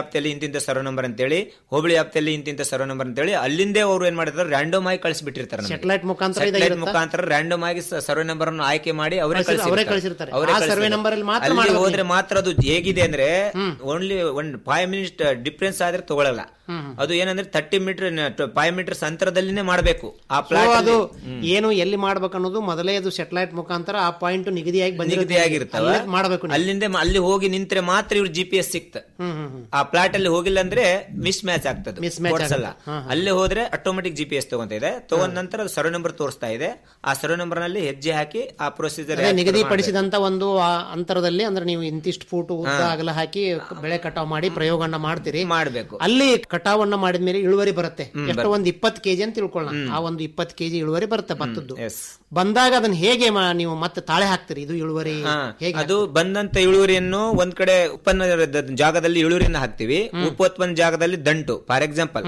ವ್ಯಾಪ್ತಿಯಲ್ಲಿ ಇಂತಿಂತ ಸರ್ವೆ ನಂಬರ್ ಅಂತೇಳಿ ಹೋಬಳಿ ವ್ಯಾಪ್ತಿಯಲ್ಲಿ ಇಂತಿಂತ ಸರ್ವೆ ನಂಬರ್ ಅಂತೇಳಿ ಅಲ್ಲಿಂದೇ ಅವರು ಏನ್ ಮಾಡಿರ್ತಾರೆ ರ್ಯಾಂಡಮ್ ಆಗಿ ಕಳಿಸ್ಬಿಟ್ಟಿರ್ತಾರೆ ನಮ್ಗೆ. Satellite ಮುಖಾಂತರ Satellite ಇದಾಗಿರುತ್ತಾ? ಮುಖಾಂತರ ರ್ಯಾಂಡಮ್ ಆಗಿ ಸರ್ವೆ ನಂಬರ್ ಅನ್ನು ಆಯ್ಕೆ ಮಾಡಿ ಅವರೇ ಕಳ್ಸಿರ್- ಅವರೇ ಕಳಿಸಿರ್ತಾರೆ. ಕಳಿಸಿರ್ತಾರೆ. ಅವರೇ ಆ ಕಳಿಸಿರ್ತಾರೆ. ಸರ್ವೆ ನಂಬರ್ ಅಲ್ಲಿ ಮಾತ್ರ ಅಲ್ಲಿ ಮಾಡ್ಬೇಕು ಹೋದ್ರೆ ಮಾತ್ರ ಅದು ಹೇಗಿದೆ ಅಂದ್ರೆ ಓನ್ಲಿ ಒಂದ್ ಫೈವ್ ಮಿನಿಟ್ ಡಿಫ್ರೆನ್ಸ್ ಆದ್ರೆ ತಗೊಳಲ್ಲ ಅದು ಏನಂದ್ರೆ ತರ್ಟಿ ಮೀಟರ್ ಫೈವ್ ಮೀಟರ್ಸ್ ಅಂತರದಲ್ಲಿನೇ ಮಾಡಬೇಕು ಆ So ಪ್ಲಾಟ್ ಅದು ಏನು ಎಲ್ಲಿ ಮಾಡ್ಬೇಕು ಅನ್ನೋದು ಮೊದಲೇ ಅದು ಸೆಟಲೈಟ್ ಮುಖಾಂತರ ಆ ಪಾಯಿಂಟ್ ನಿಗದಿಯಾಗಿ ನಿಗದಿ ಆಗಿರ್ತಾವ ಮಾಡಬೇಕು ನೀವು. ಅಲ್ಲಿಂದ ಮ- ಅಲ್ಲಿ ಹೋಗಿ ನಿಂತ್ರೆ ಮಾತ್ರ ಇವ್ರು ಜಿ ಪಿ ಎಸ್ ಸಿಕ್ತ ಹ್ಮ್ ಹ್ಮ್ ಹ್ಮ್. ಆ ಪ್ಲಾಟ್ ಅಲ್ಲಿ ಹೋಗಿಲ್ಲ ಅಂದ್ರೆ ಮಿಸ್ ಮ್ಯಾಚ್ ಆಗ್ತದೆ Mismatch ಓಡ್ಸಲ್ಲ. ಆಗುತ್ತೆ. ಹಾ, ಹಾ. ಅಲ್ಲಿ ಹೋದ್ರೆ ಆಟೋಮೆಟಿಕ್ ಜಿ ಪಿ ಎಸ್ ತಗೊಂತ ಇದೆ ತಗೊಂಡ ನಂತರ ಅದು ಸರ್ವೆ ನಂಬರ್ ತೋರಿಸ್ತಾ ಇದೆ ಆ ಸರ್ವೆ ನಂಬರ್ ನಲ್ಲಿ ಹೆಜ್ಜೆ ಹಾಕಿ ಆ ಪ್ರೊಸೀಜರ್ ಅದೇ ನಿಗದಿಪಡಿಸಿದಂತ ಒಂದು ಆ ಅಂತರದಲ್ಲಿ ಅಂದ್ರೆ ನೀವು ಇಂತಿಷ್ಟು ಫೂಟ್ ಉದ್ದ ಅಗಲ ಹಾಕಿ ಬೆಳೆ ಕಟಾವ್ ಮಾಡಿ ಪ್ರಯೋಗವನ್ನ ಮಾಡ್ತೀರಿ ಮಾಡ್ಬೇಕು ಅಲ್ಲಿ ಕಟಾವನ್ನ ಮಾಡಿದ್ಮೇಲೆ ಇಳುವರಿ ಬರುತ್ತೆ ಎಷ್ಟು ಒಂದ್ ಇಪ್ಪತ್ತು ಕೆಜಿ ಅಂತ ತಿಳ್ಕೊಳ್ಳೋಣ ಆ ಒಂದು ಇಪ್ಪತ್ತು ಕೆಜಿ ಇಳುವರಿ ಬರುತ್ತೆ ಭತ್ತದ್ದು ಎಸ್ ಬಂದಾಗ ಅದನ್ನ ಹೇಗೆ ಮಾ- ನೀವು ಮತ್ತೆ ತಾಳೆ ಹಾಕ್ತೀರಿ ಇದು ಇಳುವರಿ ಹಾ, ಹೇಗೆ ಅದು ಬಂದಂತ ಇಳುವರಿಯನ್ನು ಒಂದ್ ಕಡೆ ಉತ್ಪನ್ನ ಜಾಗದಲ್ಲಿ ಇಳುವರಿಯನ್ನು ಹಾಕ್ತಿವಿ ಉಪೋತ್ಪನ್ನ ಜಾಗದಲ್ಲಿ ದಂಟು ಫಾರ್ ಎಕ್ಸಾಂಪಲ್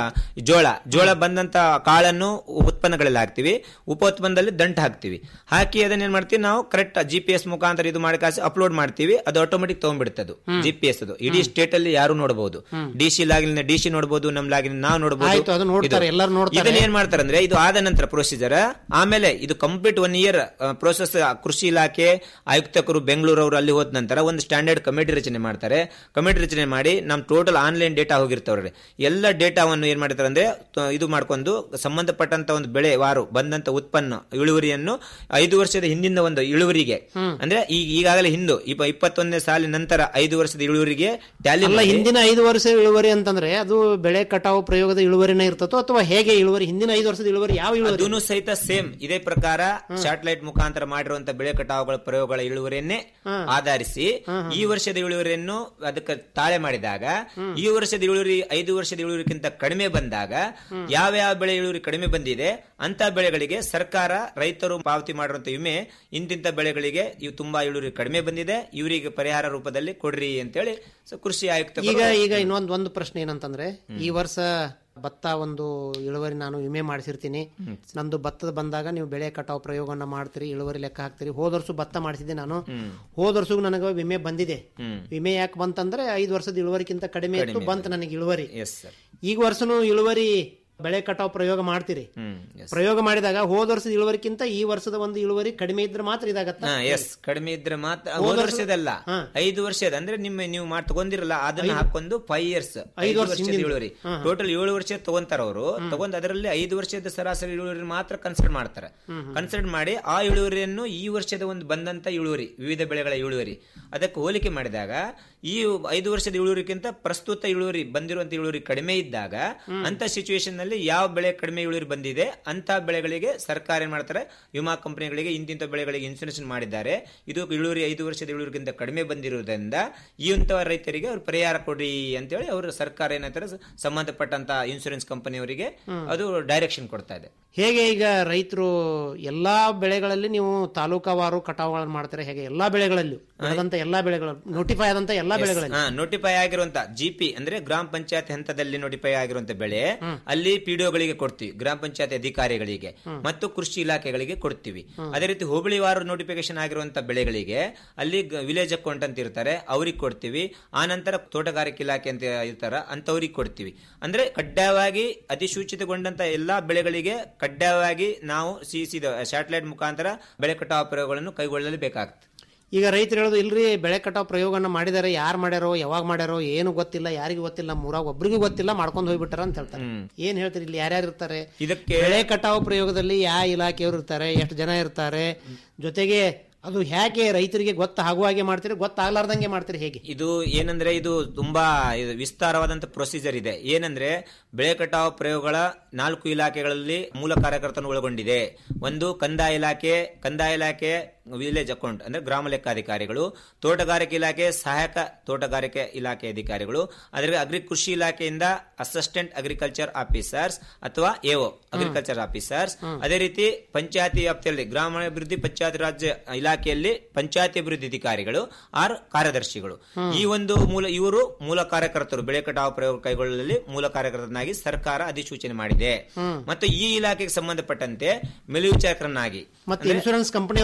ಜೋಳ ಜೋಳ ಬಂದಂತ ಕಾಳನ್ನು ಉತ್ಪನ್ನಗಳಲ್ಲಿ ಹಾಕ್ತಿವಿ ಉಪೋತ್ಪನ್ನದಲ್ಲಿ ದಂಟು ಹಾಕ್ತಿವಿ ಹಾಕಿ ಅದನ್ನ ಏನ್ ಮಾಡ್ತೀವಿ ನಾವು ಕರೆಕ್ಟ್ ಜಿ ಪಿ ಎಸ್ ಮುಖಾಂತರ ಇದು ಮಾಡಿ ಕಾಸಿ ಅಪ್ಲೋಡ್ ಮಾಡ್ತೀವಿ ಅದು ಆಟೋಮೆಟಿಕ್ ತಗೊಂಡ್ಬಿಡುತ್ತೆ ಅದು ಜಿ ಪಿ ಎಸ್ ಅದು ಇಡೀ ಸ್ಟೇಟ್ ಅಲ್ಲಿ ಯಾರು ನೋಡಬಹುದು ಡಿ ಸಿ ಲಾಗಿನ ಡಿ ಸಿ ನೋಡಬಹುದು ನಮ್ ಲಾಗಿನ ನಾವು ಆಯ್ತು, ಅದು ನೋಡ್ತಾರೆ, ಎಲ್ಲರೂ ನೋಡ್ತಾರೆ. ಇದನ್ನ ಏನ್ ಮಾಡ್ತಾರೆ ಅಂದ್ರೆ ಇದು ಆದ ನಂತರ ಪ್ರೊಸೀಜರ್ ಆಮೇಲೆ ಇದು ಕಂಪ್ಲೀಟ್ ಒನ್ ಇಯರ್ ಪ್ರೋಸೆಸ್ ಕೃಷಿ ಇಲಾಖೆ ಆಯುಕ್ತಕರು ಬೆಂಗಳೂರು ಅವರು ಅಲ್ಲಿ ಹೋದ ನಂತರ ಒಂದು ಸ್ಟ್ಯಾಂಡರ್ಡ್ ಕಮಿಟಿ ರಚನೆ ಮಾಡ್ತಾರೆ ಕಮಿಟಿ ರಚನೆ ಮಾಡಿ ನಮ್ ಟೋಟಲ್ ಆನ್ಲೈನ್ ಡೇಟಾ ಹೋಗಿರ್ತಾವ್ರಿ ಎಲ್ಲ ಡೇಟಾವನ್ನು ಏನ್ ಮಾಡ್ತಾರೆ ಅಂದ್ರೆ ತ- ಇದು ಮಾಡ್ಕೊಂಡು ಸಂಬಂಧಪಟ್ಟಂತ ಒಂದು ಬೆಳೆ ವಾರು ಬಂದಂತ ಉತ್ಪನ್ನ ಇಳುವರಿಯನ್ನು ಐದು ವರ್ಷದ ಹಿಂದಿನ ಒಂದು ಇಳುವರಿಗೆ ಅಂದ್ರೆ ಈಗ ಈಗಾಗಲೇ ಹಿಂದು ಇಪ್ಪ ಇಪ್ಪತ್ತೊಂದನೇ ಸಾಲಿನ ನಂತರ ಐದು ವರ್ಷದ ಇಳುವರಿಗೆ ಟ್ಯಾಲಿ ಅಲ್ಲ ಹಿಂದಿನ ಐದು ವರ್ಷ ಇಳುವರಿ ಅಂತಂದ್ರೆ ಅದು ಬೆಳೆ ಕಟಾವು ಪ್ರಯೋಗದ ಇಳುವರಿನ ಇರ್ತತೋ ಅಥವಾ ಹೇಗೆ ಇಳುವರಿ ಹಿಂದಿನ ಐದು ವರ್ಷದ ಇಳುವರಿ ಯಾವ ಇಳುವರಿ ಅದೂನು ಸಹಿತ ಸೇಮ್ ಇದೇ ಪ್ರಕಾರ ಸ್ಯಾಟಲೈಟ್ ಮುಖಾಂತರ ಮಾಡಿರುವಂತ ಬೆಳೆ ಕಟಾವುಗಳ ಪ್ರಯೋಗಗಳ ಇಳುವರಿಯನ್ನೇ ಆಧರಿಸಿ ಈ ವರ್ಷದ ಇಳುವರಿಯನ್ನು ಅದಕ್ಕೆ ತಾಳೆ ಮಾಡಿದಾಗ ಈ ವರ್ಷದ ಇಳುವರಿ ಐದು ವರ್ಷದ ಇಳುವರಿಗಿಂತ ಕಡಿಮೆ ಬಂದಾಗ ಯಾವ ಯಾವ ಬೆಳೆ ಇಳುವರಿ ಕಡಿಮೆ ಬಂದಿದೆ ಅಂತ ಬೆಳೆಗಳಿಗೆ ಸರ್ಕಾರ ರೈತರು ಪಾವತಿ ಮಾಡಿರುವಂತ ವಿಮೆ ಇಂತಿಂತ ಬೆಳೆಗಳಿಗೆ ಇವು ತುಂಬಾ ಇಳುವರಿ ಕಡಿಮೆ ಬಂದಿದೆ ಇವರಿಗೆ ಪರಿಹಾರ ರೂಪದಲ್ಲಿ ಕೊಡ್ರಿ ಅಂತೇಳಿ ಸೊ ಕೃಷಿ ಆಯುಕ್ತ ಈಗ ಈಗ ಇನ್ನೊಂದ್ ಒಂದು ಪ್ರಶ್ನೆ ಏನಂತಂದ್ರೆ ಈ ವರ್ಷ ಭತ್ತ ಒಂದು ಇಳುವರಿ ನಾನು ವಿಮೆ ಮಾಡಿಸಿರ್ತೀನಿ ನಂದು ಭತ್ತದ ಬಂದಾಗ ನೀವು ಬೆಳೆ ಕಟಾವು ಪ್ರಯೋಗವನ್ನ ಮಾಡ್ತೀರಿ ಇಳುವರಿ ಲೆಕ್ಕ ಹಾಕ್ತೀರಿ ಹೋದ ವರ್ಷ ಭತ್ತ ಮಾಡಿಸಿದ್ದೆ ನಾನು ಹೋದ ವರ್ಷಗೂ ನನಗೆ ವಿಮೆ ಬಂದಿದೆ ವಿಮೆ ಯಾಕೆ ಬಂತಂದ್ರೆ ಐದು ವರ್ಷದ ಇಳುವರಿಗಿಂತ ಕಡಿಮೆ ಇತ್ತು ಬಂತು ನನಗೆ ಇಳುವರಿ ಎಸ್ ಸರ್ ಈಗ ವರ್ಷನೂ ಇಳುವರಿ ಬೆಳೆ ಕಟಾವು ಪ್ರಯೋಗ ಮಾಡ್ತೀರಿ ಹ್ಮ್ yes. ಪ್ರಯೋಗ ಮಾಡಿದಾಗ ಹೋದ ವರ್ಷದ ಇಳುವರಿಗಿಂತ ಈ ವರ್ಷದ ಒಂದು ಇಳುವರಿ ಕಡಿಮೆ ಇದ್ರೆ ಮಾತ್ರ ಇದಾಗತ್ತ ಎಸ್ ಕಡಿಮೆ ಇದ್ರೆ ಮಾತ್ರ ಹೋದ ವರ್ಷದಲ್ಲ ಐದು ವರ್ಷದ ಅಂದ್ರೆ ನಿಮ್ಮ ನೀವು ಮಾಡಿ ತಗೊಂಡಿರಲ್ಲ ಅದನ್ನ ಹಾಕೊಂಡು ಫೈವ್ ಇಯರ್ಸ್ ಐದು ವರ್ಷದ ಇಳುವರಿ ಟೋಟಲ್ ಏಳು ವರ್ಷ ತಗೊಂತಾರ ಅವರು ತಗೊಂಡ್ ಅದರಲ್ಲಿ ಐದು ವರ್ಷದ ಸರಾಸರಿ ಇಳುವರಿ ಮಾತ್ರ ಕನ್ಸಿಡರ್ ಮಾಡ್ತಾರೆ ಕನ್ಸಿಡರ್ ಮಾಡಿ ಆ ಇಳುವರಿಯನ್ನು ಈ ವರ್ಷದ ಒಂದು ಬಂದಂತ ಇಳುವರಿ ವಿವಿಧ ಬೆಳೆಗಳ ಇಳುವರಿ ಅದಕ್ಕೆ ಹೋಲಿಕೆ ಮಾಡಿದಾಗ ಈ ಐದು ವರ್ಷದ ಇಳುವರಿಗಿಂತ ಪ್ರಸ್ತುತ ಇಳುವರಿ ಬಂದಿರುವಂತ ಇಳುವರಿ ಕಡಿಮೆ ಇದ್ದಾಗ ಅಂತ ಸಿಚುವೇಶನ್ ನಲ್ಲಿ ಯಾವ ಬೆಳೆ ಕಡಿಮೆ ಇಳುವರಿ ಬಂದಿದೆ ಅಂತ ಬೆಳೆಗಳಿಗೆ ಸರ್ಕಾರ ಏನ್ ಮಾಡ್ತಾರೆ ವಿಮಾ ಕಂಪನಿಗಳಿಗೆ ಇಂತಿಂತ ಬೆಳೆಗಳಿಗೆ ಇನ್ಸೂರೆನ್ಸ್ ಮಾಡಿದ್ದಾರೆ ಇದು ಇಳುವರಿ ಐದು ವರ್ಷದ ಇಳುವರಿಗಿಂತ ಕಡಿಮೆ ಬಂದಿರುವುದರಿಂದ ಈ ಇಂಥ ರೈತರಿಗೆ ಅವ್ರು ಪರಿಹಾರ ಕೊಡಿ ಅಂತೇಳಿ ಅವರು ಸರ್ಕಾರ ಏನಂತಾರೆ ಸಂಬಂಧಪಟ್ಟಂತ ಇನ್ಸೂರೆನ್ಸ್ ಕಂಪನಿಯವರಿಗೆ ಅದು ಡೈರೆಕ್ಷನ್ ಕೊಡ್ತಾ ಇದೆ ಹೇಗೆ ಈಗ ರೈತರು ಎಲ್ಲಾ ಬೆಳೆಗಳಲ್ಲಿ ನೀವು ತಾಲೂಕಾವಾರು ಕಟಾವುಗಳನ್ನು ಮಾಡ್ತಾರೆ ಹೇಗೆ ಎಲ್ಲಾ ಬೆಳೆಗಳಲ್ಲೂ ಬೆಳೆದಂತ ಎಲ್ಲಾ ಬೆಳೆಗಳು ನೋಟಿಫೈ ಆದಂತ ಎಲ್ಲಾ ಬೆಳೆಗಳಲ್ಲಿ ನೋಟಿಫೈ ಆಗಿರುವಂತ ಜಿಪಿ ಅಂದ್ರೆ ಗ್ರಾಮ ಪಂಚಾಯತ್ ಹಂತದಲ್ಲಿ ನೋಟಿಫೈ ಆಗಿರುವಂತ ಬೆಳೆ ಅಲ್ಲಿ ಪಿಡಿಒಗಳಿಗೆ ಕೊಡ್ತೀವಿ ಗ್ರಾಮ ಪಂಚಾಯತ್ ಅಧಿಕಾರಿಗಳಿಗೆ ಮತ್ತು ಕೃಷಿ ಇಲಾಖೆಗಳಿಗೆ ಕೊಡ್ತೀವಿ ಅದೇ ರೀತಿ ಹೋಬಳಿ ವಾರ ನೋಟಿಫಿಕೇಶನ್ ಆಗಿರುವಂತ ಬೆಳೆಗಳಿಗೆ ಅಲ್ಲಿ ವಿಲೇಜ್ ಅಕೌಂಟ್ ಅಂತ ಇರ್ತಾರೆ ಅವ್ರಿಗೆ ಕೊಡ್ತೀವಿ ಆ ನಂತರ ತೋಟಗಾರಿಕೆ ಇಲಾಖೆ ಅಂತ ಇರ್ತಾರ ಅಂತವ್ರಿಗೆ ಕೊಡ್ತೀವಿ ಅಂದ್ರೆ ಕಡ್ಡಾಯವಾಗಿ ಅಧಿಸೂಚಿತಗೊಂಡಂತ ಎಲ್ಲಾ ಬೆಳೆಗಳಿಗೆ ಕಡ್ಡಾಯವಾಗಿ ನಾವು ಸಿಸಿದ ಸ್ಯಾಟಲೈಟ್ ಮುಖಾಂತರ ಬೆಳೆ ಕಟಾವು ಪ್ರಯೋಗಗಳನ್ನು ಕೈಗೊಳ್ಳಲೇಬೇಕಾಗ್ತದೆ ಈಗ ರೈತರು ಹೇಳೋದು ಇಲ್ರಿ ಬೆಳೆ ಕಟಾವು ಪ್ರಯೋಗನ ಮಾಡಿದಾರೆ ಯಾರು ಮಾಡ್ಯಾರೋ ಯಾವಾಗ ಮಾಡ್ಯಾರೋ ಏನು ಗೊತ್ತಿಲ್ಲ ಯಾರಿಗೂ ಗೊತ್ತಿಲ್ಲ ಮೂರಾಗ ಒಬ್ರಿಗೂ ಗೊತ್ತಿಲ್ಲ ಮಾಡ್ಕೊಂಡು ಹೋಗ್ಬಿಟ್ಟಾರ ಅಂತ ಹೇಳ್ತಾರೆ ಏನ್ ಹೇಳ್ತೀರಿ ಇಲ್ಲಿ ಯಾರ್ಯಾರು ಇರ್ತಾರೆ ಇದಕ್ಕೆ ಬೆಳೆ ಕಟಾವು ಪ್ರಯೋಗದಲ್ಲಿ ಯಾವ ಇಲಾಖೆಯವರು ಇರ್ತಾರೆ ಎಷ್ಟು ಜನ ಇರ್ತಾರೆ ಜೊತೆಗೆ ಅದು ಹೇಗೆ ರೈತರಿಗೆ ಗೊತ್ತಾಗುವ ಹಾಗೆ ಮಾಡ್ತೀರಿ ಗೊತ್ತಾಗ್ಲಾರ್ದಂಗೆ ಮಾಡ್ತೀರಿ ಹೇಗೆ ಇದು ಏನಂದ್ರೆ ಇದು ತುಂಬಾ ಇದು ವಿಸ್ತಾರವಾದಂತ ಪ್ರೊಸೀಜರ್ ಇದೆ ಏನಂದ್ರೆ ಬೆಳೆ ಕಟಾವು ಪ್ರಯೋಗಗಳ ನಾಲ್ಕು ಇಲಾಖೆಗಳಲ್ಲಿ ಮೂಲ ಕಾರ್ಯಕರ್ತನ ಒಳಗೊಂಡಿದೆ ಒಂದು ಕಂದಾಯ ಇಲಾಖೆ ಕಂದಾಯ ಇಲಾಖೆ ವಿಲೇಜ್ ಅಕೌಂಟ್ ಅಂದ್ರೆ ಗ್ರಾಮ ಲೆಕ್ಕಾಧಿಕಾರಿಗಳು ತೋಟಗಾರಿಕೆ ಇಲಾಖೆ ಸಹಾಯಕ ತೋಟಗಾರಿಕೆ ಇಲಾಖೆ ಅಧಿಕಾರಿಗಳು ಅದರ ಅಗ್ರಿ ಕೃಷಿ ಇಲಾಖೆಯಿಂದ ಅಸಿಸ್ಟೆಂಟ್ ಅಗ್ರಿಕಲ್ಚರ್ ಆಫೀಸರ್ಸ್ ಅಥವಾ ಎಒ ಅಗ್ರಿಕಲ್ಚರ್ ಆಫೀಸರ್ಸ್ ಅದೇ ರೀತಿ ಪಂಚಾಯತಿ ವ್ಯಾಪ್ತಿಯಲ್ಲಿ ಗ್ರಾಮೀಣಾಭಿವೃದ್ಧಿ ಪಂಚಾಯತ್ ರಾಜ್ಯ ಇಲಾಖೆಯಲ್ಲಿ ಪಂಚಾಯತಿ ಅಭಿವೃದ್ಧಿ ಅಧಿಕಾರಿಗಳು ಆರ್ ಕಾರ್ಯದರ್ಶಿಗಳು ಈ ಒಂದು ಮೂಲ ಇವರು ಮೂಲ ಕಾರ್ಯಕರ್ತರು ಬೆಳೆ ಕಟಾವು ಪ್ರಯೋಗ ಕೈಗೊಳ್ಳಲಿ ಮೂಲ ಕಾರ್ಯಕರ್ತನಾಗಿ ಸರ್ಕಾರ ಅಧಿಸೂಚನೆ ಮಾಡಿದೆ ಮತ್ತು ಈ ಇಲಾಖೆಗೆ ಸಂಬಂಧಪಟ್ಟಂತೆ ಮೇಲ್ವಿಚಾರಕರನ್ನಾಗಿ ಮತ್ತೆ ಇನ್ಶೂರೆನ್ಸ್ ಕಂಪನಿಯವರು ಅದರಲ್ಲಿ ಇರ್ತಾರೆ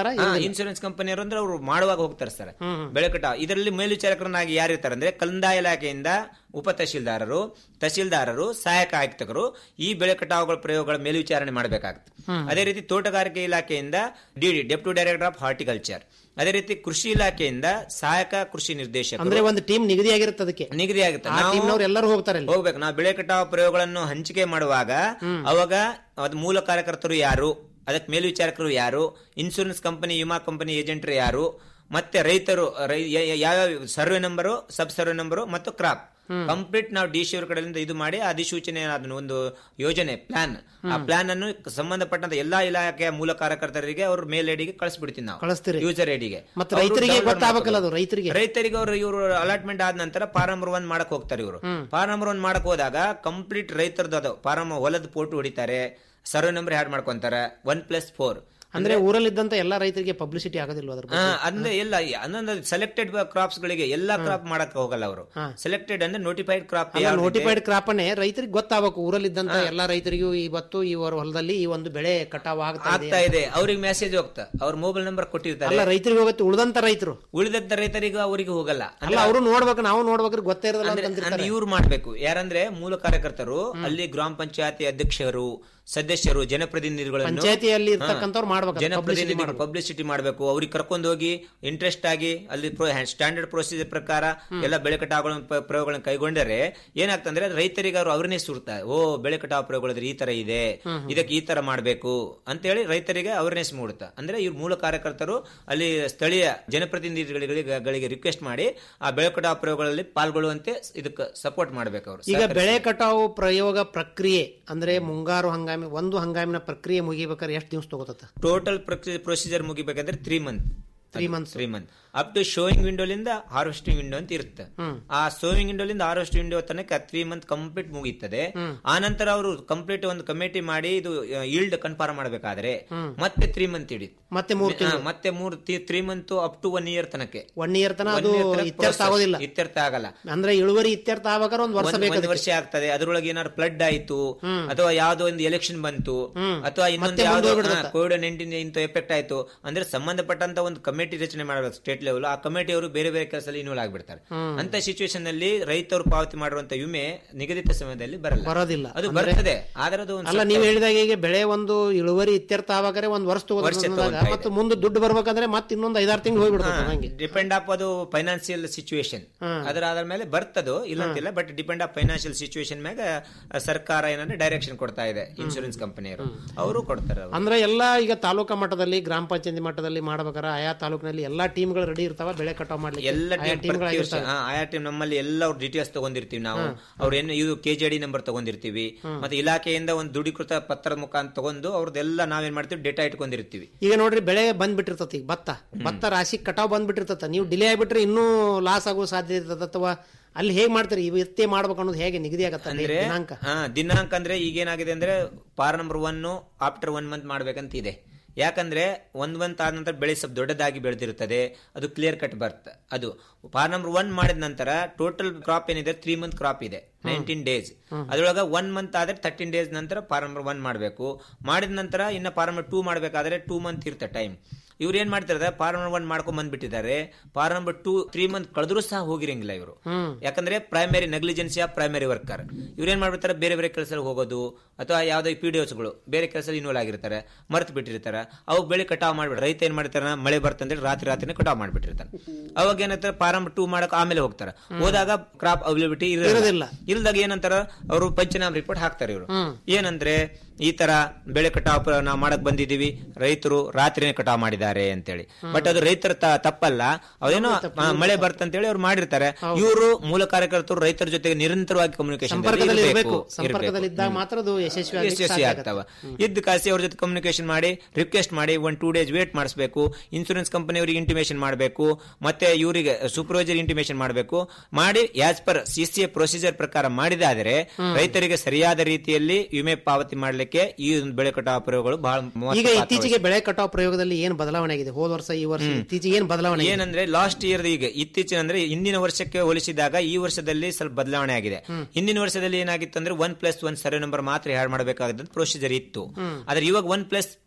ಇರ್ತಾರ ಇನ್ಶೂರೆನ್ಸ್ ಕಂಪನಿಯವರು ಅಂದ್ರೆ ಅವರು ಮಾಡುವಾಗ ಹೋಗ್ತಾರೆ ಸರ್ ಬೆಳೆ ಕಟಾವು ಇದರಲ್ಲಿ ಮೇಲ್ವಿಚಾರಕರನ್ನಾಗಿ ಯಾರು ಇರ್ತಾರೆ ಅಂದ್ರೆ ಕಂದಾಯ ಇಲಾಖೆಯಿಂದ ಉಪ ತಹಶೀಲ್ದಾರರು ತಹಶೀಲ್ದಾರರು ಸಹಾಯಕ ಆಯುಕ್ತರು ಈ ಬೆಳೆ ಕಟಾವುಗಳ ಪ್ರಯೋಗಗಳ ಮೇಲ್ವಿಚಾರಣೆ ಮಾಡಬೇಕಾಗುತ್ತೆ ಅದೇ ರೀತಿ ತೋಟಗಾರಿಕೆ ಇಲಾಖೆಯಿಂದ DD deputy director of horticulture ಅದೇ ರೀತಿ ಕೃಷಿ ಇಲಾಖೆಯಿಂದ ಸಹಾಯಕ ಕೃಷಿ ನಿರ್ದೇಶಕರು ಅಂದ್ರೆ ಒಂದು ಟೀಮ್ ನಿಗದಿ ಆಗಿರುತ್ತೆ ಅದಕ್ಕೆ ನಿಗದಿ ಆಗುತ್ತೆ ಆ ನಾವು- ಟೀಮ್ನವ್ರು ಎಲ್ಲರೂ ಹೋಗ್ತಾರೆ ಅಲ್ಲಿ. ಹೋಗ್ಬೇಕು ನಾವು ಬೆಳೆ ಕಟಾವು ಪ್ರಯೋಗಗಳನ್ನು ಹಂಚಿಕೆ ಮಾಡುವಾಗ ಅವಾಗ ಅದ್ ಮೂಲ ಕಾರ್ಯಕರ್ತರು ಯಾರು ಅದಕ್ಕೆ ಮೇಲ್ವಿಚಾರಕರು ಯಾರು ಇನ್ಶೂರೆನ್ಸ್ ಕಂಪನಿ ವಿಮಾ ಕಂಪನಿ ಏಜೆಂಟರು ಯಾರು ಮತ್ತೆ ರೈತರು ರೈ- ಯ- ಯ- ಯಾವ್ಯಾವ survey number sub survey number ಮತ್ತು ಕ್ರಾಪ್ ಕಂಪ್ಲೀಟ್ ನಾವು ಡಿ ಸಿ ಅವ್ರ ಕಡೆಯಿಂದ ಇದು ಮಾಡಿ ಅಧಿಸೂಚನೆ ಅದನ್ನ ಒಂದು ಯೋಜನೆ ಪ್ಲಾನ್ ಆ ಪ್ಲಾನ್ ಅನ್ನು ಸಂಬಂಧಪಟ್ಟಂತ ಎಲ್ಲಾ ಇಲಾಖೆಯ ಮೂಲ ಕಾರ್ಯಕರ್ತರಿಗೆ ಅವ್ರ ಮೇಲ್ ಐಡಿಗೆ ಕಳಿಸ್ಬಿಡ್ತೀವಿ ನಾವು ಕಳಿಸ್ತೀರಿ ಯೂಸರ್ ಐಡಿಗೆ ಮತ್ತೆ ರೈತರಿಗೆ ಗೊತ್ತಾಗಬೇಕಲ್ಲ ಅದು ರೈತರಿಗೆ ರೈತರಿಗೆ ಅವರು ಇವರು ಅಲಾಟ್ಮೆಂಟ್ ಆದ ನಂತರ ಫಾರಂ ನಂಬರ್ ಒನ್ ಮಾಡಕ್ ಹೋಗ್ತಾರೆ ಇವರು ಫಾರಂ ನಂಬರ್ ಒನ್ ಮಾಡಕ್ ಹೋದಾಗ ಕಂಪ್ಲೀಟ್ ರೈತರದ್ದು ಅದು ಫಾರಂ ಹೊಲದ ಫೋಟೋ ಹೊಡಿತಾರೆ ಸರ್ವೆ ನಂಬರ್ ಹ್ಯಾಡ್ ಮಾಡ್ಕೊಂತಾರೆ ಒನ್ ಪ್ಲಸ್ ಫೋರ್ ಅಂದ್ರೆ ಊರಲ್ಲಿದ್ದಂತ ಎಲ್ಲಾ ರೈತರಿಗೆ ಪಬ್ಲಿಸಿಟಿ ಆಗೋದಿಲ್ಲ ಅದ್ರ ಬಗ್ಗೆ. ಅಂದ್ರೆ ಎಲ್ಲ ಅನ್ನೊಂದು ಸೆಲೆಕ್ಟೆಡ್ ಕ್ರಾಪ್ಸ್ ಗಳಿಗೆ ಎಲ್ಲಾ ಕ್ರಾಪ್ ಮಾಡಕ್ ಹೋಗಲ್ಲ ಅವರು ಸೆಲೆಕ್ಟೆಡ್ ಅಂದ್ರೆ ನೋಟಿಫೈಡ್ ಕ್ರಾಪ್ ಅಲ್ಲ ನೋಟಿಫೈಡ್ ಕ್ರಾಪ್ ಅನ್ನೇ ರೈತರಿಗೆ ಗೊತ್ತಾಗಬೇಕು ಊರಲ್ಲಿದ್ದಂತ ಎಲ್ಲಾ ರೈತರಿಗೂ ಇವತ್ತು ಈ ವರ- ಹೊಲದಲ್ಲಿ ಈ ಒಂದು ಬೆಳೆ ಕಟಾವ್ ಆಗ್ತಾ ಇದೆ ಆಗ್ತಾ ಇದೆ ಅವ್ರಿಗೆ ಮೆಸೇಜ್ ಹೋಗ್ತಾ ಅವ್ರ ಮೊಬೈಲ್ ನಂಬರ್ ಕೊಟ್ಟಿರ್ತಾರೆ ಅಲ್ಲ ರೈತರಿಗೆ ಹೋಗುತ್ತೆ ಉಳಿದಂತ ರೈತರು ಉಳಿದಂತ ರೈತರಿಗೆ ಅವರಿಗೆ ಹೋಗಲ್ಲ ಅಲ್ಲ ಅವರು ನೋಡ್ಬೇಕು ನಾವು ನೋಡ್ಬೇಕ್ರಿ ಗೊತ್ತೇ ಇರೋದಿಲ್ಲ ಅಂದ್ರೆ- ಅಂತ ಅಂದ್ರೆ ಇವ್ರು ಮಾಡ್ಬೇಕು ಯಾರಂದ್ರೆ ಮೂಲ ಕಾರ್ಯಕರ್ತರು ಅಲ್ಲಿ ಗ್ರಾಮ ಪಂಚಾಯತಿ ಅಧ್ಯಕ್ಷರು ಸದಸ್ಯರು ಜನಪ್ರತಿನಿಧಿಗಳನ್ನು ಪಂಚಾಯತಿಯಲ್ಲಿ ಇರ್ತಕ್ಕಂಥವ್ರು ಮಾಡ್ಬೇಕು ಅದು, ಜನಪ್ರತಿನಿಧಿ ಪಬ್ಲಿಸಿಟಿ ಮಾಡಬೇಕು ಅವ್ರಿಗೆ ಕರ್ಕೊಂಡು ಹೋಗಿ ಇಂಟ್ರೆಸ್ಟ್ ಆಗಿ ಅಲ್ಲಿ ಸ್ಟ್ಯಾಂಡರ್ಡ್ ಪ್ರೊಸೀಜರ್ ಪ್ರಕಾರ ಎಲ್ಲ ಬೆಳೆ ಕಟಾವುಗಳ ಪ್ರಯೋಗಗಳನ್ನು ಕೈಗೊಂಡರೆ ಏನಾಗ್ತಂದ್ರೆ ರೈತರಿಗೆ ಅವರು ಅವೇರ್ನೆಸ್ ಇರ್ತಾರೆ ಓ ಬೆಳೆ ಕಟಾವು ಪ್ರಯೋಗಗಳಿದ್ರೆ ಈ ತರ ಇದೆ ಇದಕ್ಕೆ ಈ ತರ ಮಾಡಬೇಕು ಅಂತೇಳಿ ರೈತರಿಗೆ ಅವೇರ್ನೆಸ್ ಮೂಡುತ್ತೆ ಅಂದ್ರೆ ಇವ್ರ ಮೂಲ ಕಾರ್ಯಕರ್ತರು ಅಲ್ಲಿ ಸ್ಥಳೀಯ ಜನಪ್ರತಿನಿಧಿಗಳಿಗೆ ಗಳಿಗೆ ರಿಕ್ವೆಸ್ಟ್ ಮಾಡಿ ಆ ಬೆಳೆ ಕಟಾವು ಪ್ರಯೋಗಗಳಲ್ಲಿ ಪಾಲ್ಗೊಳ್ಳುವಂತೆ ಇದಕ್ಕೆ ಸಪೋರ್ಟ್ ಮಾಡ್ಬೇಕು ಅವರು ಈಗ ಬೆಳೆ ಕಟಾವು ಪ್ರಯೋಗ ಪ್ರಕ್ರಿಯೆ ಅಂದ್ರೆ ಮುಂಗಾರು ಹಂಗಾಮಿ ಒಂದು ಹಂಗಾಮಿನ ಪ್ರಕ್ರಿಯೆ ಮುಗಿಬೇಕಾದ್ರೆ ಎಷ್ಟು ದಿವಸ ತಗೋತತ್ತ ಟೋಟಲ್ ಪ್ರೊಸೀಜರ್ ಮುಗಿಬೇಕಂದ್ರೆ three month three months three month up to sowing ವಿಂಡೋಲಿಂದ ಹಾರ್ವೆಸ್ಟಿಂಗ್ ವಿಂಡೋ ಅಂತ ಇರುತ್ತೆ ಆ ಶೋಯಿಂಗ್ ವಿಂಡೋಲಿಂದ ಹಾರ್ವೆಸ್ಟಿಂಗ್ ವಿಂಡೋ ತನಕ ತ್ರೀ ಮಂತ್ ಕಂಪ್ಲೀಟ್ ಮುಗೀತದೆ ಆ ನಂತರ ಅವರು ಕಂಪ್ಲೀಟ್ ಒಂದು ಕಮಿಟಿ ಮಾಡಿ ಇದು ಈಲ್ಡ್ ಕನ್ಫರ್ಮ್ ಮಾಡಬೇಕಾದ್ರೆ ಮತ್ತೆ ತ್ರೀ ಮಂತ್ ಹಿಡಿತು ಮತ್ತೆ ಮೂರ್ ಹಾ, ಮತ್ತೆ ಮೂರ್ three month up to one year ತನಕ ಒನ್ ಇಯರ್ ತನ ಅದು One year ತನಕ ಇತ್ಯರ್ಥ process. ಆಗೋದಿಲ್ಲ ಇತ್ಯರ್ಥ ಆಗಲ್ಲ ಅಂದ್ರೆ ಇಳುವರಿ ಇತ್ಯರ್ಥ ಆಗ್ಬೇಕಾದ್ರೆ ಒಂದು ವರ್ಷ ಒಂದ್- ಬೇಕು ಒಂದ್ ವರ್ಷ ಆಗ್ತದೆ ಅದ್ರೊಳಗೆ ಏನಾದ್ರು ಫ್ಲಡ್ ಆಯ್ತು ಅಥವಾ ಯಾವ್ದೋ ಒಂದು ಎಲೆಕ್ಷನ್ ಬಂತು ಅಥವಾ ಇನ್ನೊಂದು ಮತ್ತೆ ಯಾವ್ದೋ ಮುಂದೋಗ್ಬಿಡುತ್ತೆ. ಕೋವಿಡ್ ನೈನ್ಟೀನ್ ಇಂತ ಎಫೆಕ್ಟ್ ಆಯ್ತು ಅಂದ್ರೆ ಸಂಬಂಧಪಟ್ಟಂತ ಒಂದು ಕಮಿಟಿ ರಚನೆ ಮಾಡಬೇಕು ಸ್ಟೇಟ್ ಲೆವೆಲ್ ಆ ಕಮಿಟಿ ಅವರು ಬೇರೆ ಬೇರೆ ಕೆಲಸದಲ್ಲಿ ಇನ್ವಾಲ್ವ್ ಆಗ್ಬಿಡ್ತಾರೆ ಅಂತ ಸಿಚುವೇಶನ್ ನಲ್ಲಿ ರೈತರು ಪಾವತಿ ಮಾಡಿರುವಂತ ವಿಮೆ ನಿಗದಿತ ಸಮಯದಲ್ಲಿ ಬರಲ್ಲ ಬರೋದಿಲ್ಲ ಅದು ಬರ್ತದೆ ಆದ್ರೆ ಅದು ಒಂದ್ ಅಲ್ಲ ಸ್ವಲ್ಪ ನೀವ್ ಹೇಳಿದಾಗ ಈಗ ಬೆಳೆ ಒಂದು ಇಳುವರಿ ಇತ್ಯರ್ಥ ಆಗಾದ್ರೆ ಒಂದ್ ವರ್ಷ ವರ್ಷ ತಗೋದಾಗ ತಗೊಳ್ತಾ ಇದೆ. ಮತ್ತೆ ಮುಂದೆ ದುಡ್ಡು ಬರ್ಬೇಕಂದ್ರೆ ಮತ್ತೆ ಇನ್ನೊಂದು ಐದಾರು ತಿಂಗಳು ಹೋಗ್ಬಿಡ್ತದೆ ಹಂಗೆ ಡಿಪೆಂಡ್ ಆಪ್ ಅದು ಫೈನಾನ್ಸಿಯಲ್ ಸಿಚುವೇಶನ್ ಅದರ ಆದ ಮೇಲೆ ಬರ್ತದೋ ಇಲ್ಲಂತಿಲ್ಲ but depend of financial situation ಮ್ಯಾಗ ಆ, ಸರ್ಕಾರ ಏನಂದ್ರೆ ಡೈರೆಕ್ಷನ್ ಕೊಡ್ತಾ ಇದೆ ಇನ್ಶೂರೆನ್ಸ್ ಕಂಪನಿಯವರು ಅವರು ಕೊಡ್ತಾರೆ ಅವ್ರು. ಅಂದ್ರೆ ಎಲ್ಲಾ ಈಗ ತಾಲೂಕಾ ಮಟ್ಟದಲ್ಲಿ ಗ್ರಾಮ ಪಂಚಾಯತಿ ಮಟ್ಟದಲ್ಲಿ ಮಾಡ್ಬೇಕಾದ್ರೆ ಆಯಾ ತಾಲೂಕಿನಲ್ಲಿ ಎಲ್ಲಾ ಟೀಮ್ಗಳು ರೆಡಿ ಇರ್ತಾವ ಬೆಳೆ ಕಟಾವ್ ಮಾಡ್ಲಿಕ್ಕೆ ಎಲ್ಲ ಆಯಾ ಟೀಮ್ ಪ್ರತಿ ವರ್ಷ ಟೀಮ್ಗಳಾಗಿರ್ತಾವೆ ಹಾ, ಆಯಾ ಟೀಮ್ ನಮ್ಮಲ್ಲಿ ಎಲ್ಲ ಅವ್ರ ಡೀಟೇಲ್ಸ್ ತಗೊಂಡಿರ್ತೀವಿ ನಾವು ಅವ್ರ ಏನು ಇದು ಕೆಜೆಡಿ ನಂಬರ್ ತಗೊಂಡಿರ್ತೀವಿ ಮತ್ತೆ ಇಲಾಖೆಯಿಂದ ಒಂದು ದೃಢೀಕೃತ ಪತ್ರದ ಮುಖಾಂತರ ತಗೊಂಡು ಅವ್ರದ್ದೆಲ್ಲ ನಾವೇನ್ ಮಾಡ್ತೀವಿ ಡೇಟಾ ಇಟ್ಕೊಂಡಿರ್ತೀವಿ ಈಗ ನೋಡ್ರಿ ಬೆಳೆ ಬಂದ್ಬಿಟ್ಟಿರ್ತತಿ ಈಗ ಭತ್ತ ಭತ್ತ ರಾಶಿ ಕಟಾವ್ ಬಂದ್ಬಿಟ್ಟಿರ್ತತ ನೀವು ಡಿಲೇ ಆಗ್ಬಿಟ್ರೆ ಇನ್ನೂ ಲಾಸ್ ಆಗೋ ಸಾಧ್ಯತೆ ಇರ್ತದೆ ಅಥವಾ ಅಲ್ಲಿ ಹೇಗ್ ಮಾಡ್ತೀರಿ ಇವತ್ತೇ ಮಾಡ್ಬೇಕು ಅನ್ನೋದು ಹೇಗೆ ನಿಗದಿ ಆಗತ್ತ ಅಂದ್ರೆ ದಿನಾಂಕ ಹಾ ದಿನಾಂಕ ಅಂದ್ರೆ ಈಗೇನಾಗಿದೆ ಅಂದ್ರೆ part number one after one month ಮಾಡ್ಬೇಕಂತ ಇದೆ ಯಾಕಂದ್ರೆ ಒಂದ್ ಮಂತ್ ಆದ ನಂತರ ಬೆಳೆ ಸ್ವಲ್ಪ ದೊಡ್ಡದಾಗಿ ಬೆಳೆದಿರುತ್ತದೆ ಅದು ಕ್ಲಿಯರ್ ಕಟ್ ಬರುತ್ತೆ ಅದು ಪಾರ್ ನಂಬರ್ ಒನ್ ಮಾಡಿದ ನಂತರ ಟೋಟಲ್ ಕ್ರಾಪ್ ಏನಿದೆ ತ್ರೀ ಮಂತ್ ಕ್ರಾಪ್ ಇದೆ ನೈನ್ಟೀನ್ ಡೇಸ್ ಅದ್ರೊಳಗ ಒನ್ ಮಂತ್ ಆದ್ರೆ ತರ್ಟೀನ್ ಡೇಸ್ ನಂತರ ಪಾರ್ ನಂಬರ್ ಒನ್ ಮಾಡಬೇಕು ಮಾಡಿದ ನಂತರ ಇನ್ನ ಪಾರ್ ನಂಬರ್ ಟೂ ಮಾಡಬೇಕಾದ್ರೆ ಟೂ ಮಂತ್ ಇರುತ್ತೆ ಟೈಮ್ ಇವ್ರು ಏನ್ ಮಾಡ್ತಿರ್ತಾರೆ ಪಾರ್ ನಂಬರ್ ಒನ್ ಮಾಡ್ಕೊಂಡ್ ಬಂದ್ಬಿಟ್ಟಿದ್ದಾರೆ part number two three month ಕಳೆದ್ರು ಸಹ ಹೋಗಿರಂಗಿಲ್ಲ ಇವರು ಯಾಕಂದ್ರೆ primary negligence of primary worker ಇವ್ರು ಏನ್ ಮಾಡ್ಬಿಡ್ತಾರೆ ಬೇರೆ ಬೇರೆ ಕೆಲಸ ಹೋಗೋದು ಅಥವಾ ಯಾವ್ದೋ ಪಿ ಡಿ ಗಳು ಬೇರೆ ಕೆಲಸ ಇನ್ವಾಲ್ವ್ ಆಗಿರ್ತಾರೆ ಮರ್ತು ಬಿಟ್ಟಿರ್ತಾರೆ ಅವು ಬೆಳೆ ಕಟಾವ್ ಮಾಡ್ಬಿಡ ರೈತ ಏನ್ ಮಾಡ್ತಾರೆ ಮಳೆ ಬರ್ತಂದ್ರೆ ರಾತ್ರಿ ರಾತ್ರಿನೇ ಕಟಾವ್ ಮಾಡ್ಬಿಟ್ಟಿರ್ತಾನೆ ಅವಾಗ ಏನಂತಾರೆ ಪಾರಂ ಟೂ ಮಾಡಕ್ ಆಮೇಲೆ ಹೋಗ್ತಾರೆ ಹೋದಾಗ ಕ್ರಾಪ್ ಅವೈಲಬಿಲಿಟಿ ಇರೋದಿಲ್ಲ ಇಲ್ದಾಗ ಏನಂತಾರ ಅವರು ಪಂಚನಾಮ ರಿಪೋರ್ಟ್ ಹಾಕ್ತಾರೆ ಇವರು ಏನಂದ್ರೆ ಈ ತರ ಬೆಳೆ ಕಟಾವ್ ಪ್ರ- ನಾವು ಮಾಡಕ್ ಬಂದಿದೀವಿ ರೈತರು ರಾತ್ರಿನೇ ಕಟಾವ್ ಮಾಡಿದ್ದಾರೆ ಅಂತೇಳಿ ಬಟ್ ಅದು ರೈತರ ತ- ತಪ್ಪಲ್ಲ ಅವೇನೋ ಆ, ಮಳೆ ಬರ್ತಂತೇಳಿ ಅವ್ರು ಮಾಡಿರ್ತಾರೆ ಇವರು ಮೂಲ ಕಾರ್ಯಕರ್ತರು ರೈತರ ಜೊತೆಗೆ ನಿರಂತರವಾಗಿ ಕಮ್ಯುನಿಕೇಶನ್ ಸಂಪರ್ಕದಲ್ಲಿ ಇರಬೇಕು ಸಂಪರ್ಕದಲ್ಲಿ ಇದ್ದಾಗ ಮಾತ್ರ ಅದು ಯಶಸ್ವಿ ಆಗ್ಲಿಕ್ಕೆ ಯಶಸ್ವಿ ಸಾಧ್ಯ ಆಗ್ತಾವ ಇದ್ದ ಕಾಸಿ ಅವ್ರ ಜೊತೆ ಕಮ್ಯುನಿಕೇಶನ್ ಮಾಡಿ ರಿಕ್ವೆಸ್ಟ್ ಮಾಡಿ ಒನ್ ಟೂ ಡೇಸ್ ವೇಟ್ ಮಾಡಿಸ್ಬೇಕು ಇನ್ಸೂರೆನ್ಸ್ ಕಂಪನಿಯವರಿಗೆ ಇಂಟಿಮೇಷನ್ ಮಾಡಬೇಕು ಮತ್ತೆ ಇವರಿಗೆ ಸೂಪರ್ವೈಸರ್ ಇಂಟಿಮೇಷನ್ ಮಾಡಬೇಕು ಮಾಡಿ as per C C procedure ಪ್ರಕಾರ ಮಾಡಿದಾದರೆ ರೈತರಿಗೆ ಸರಿಯಾದ ರೀತಿಯಲ್ಲಿ ವಿಮೆ ಪಾವತಿ ಮಾಡಲಿಕ್ಕೆ ಈ ಒಂದು ಬೆಳೆ ಕಟಾವು ಪ್ರಯೋಗಗಳು ಬಹಳ ಈಗ ಮಹತ್ವ ಪಾತ್ರ ಇತ್ತೀಚೆಗೆ ಬೆಳೆ ಕಟಾವ್ ಪ್ರಯೋಗದಲ್ಲಿ ಏನ್ ಬದಲಾವಣೆ ಆಗಿದೆ ಹೋದ ವರ್ಷ ಈ ವರ್ಷ ಇತ್ತೀಚೆಗೆ ಏನ್ ಬದಲಾವಣೆ ಆಗಿದೆ? ಏನಂದ್ರೆ ಲಾಸ್ಟ್ ಇಯರ್ ಈಗ ಇತ್ತೀಚಿನ ಅಂದ್ರೆ ಹಿಂದಿನ ವರ್ಷಕ್ಕೆ ಹೋಲಿಸಿದಾಗ ಈ ವರ್ಷದಲ್ಲಿ ಸ್ವಲ್ಪ ಬದಲಾವಣೆ ಆಗಿದೆ ಹಿಂದಿನ ವರ್ಷದಲ್ಲಿ ಏನಾಗಿತ್ತು ಅಂದ್ರೆ one plus one survey number ಮಾತ್ರ ಹ್ಯಾಡ್ ಮಾಡಬೇಕಾದ ಪ್ರೊಸೀಜರ್ ಇತ್ತು ಆದ್ರೆ ಇವಾಗ ಒನ್ ಪ್ಲಸ್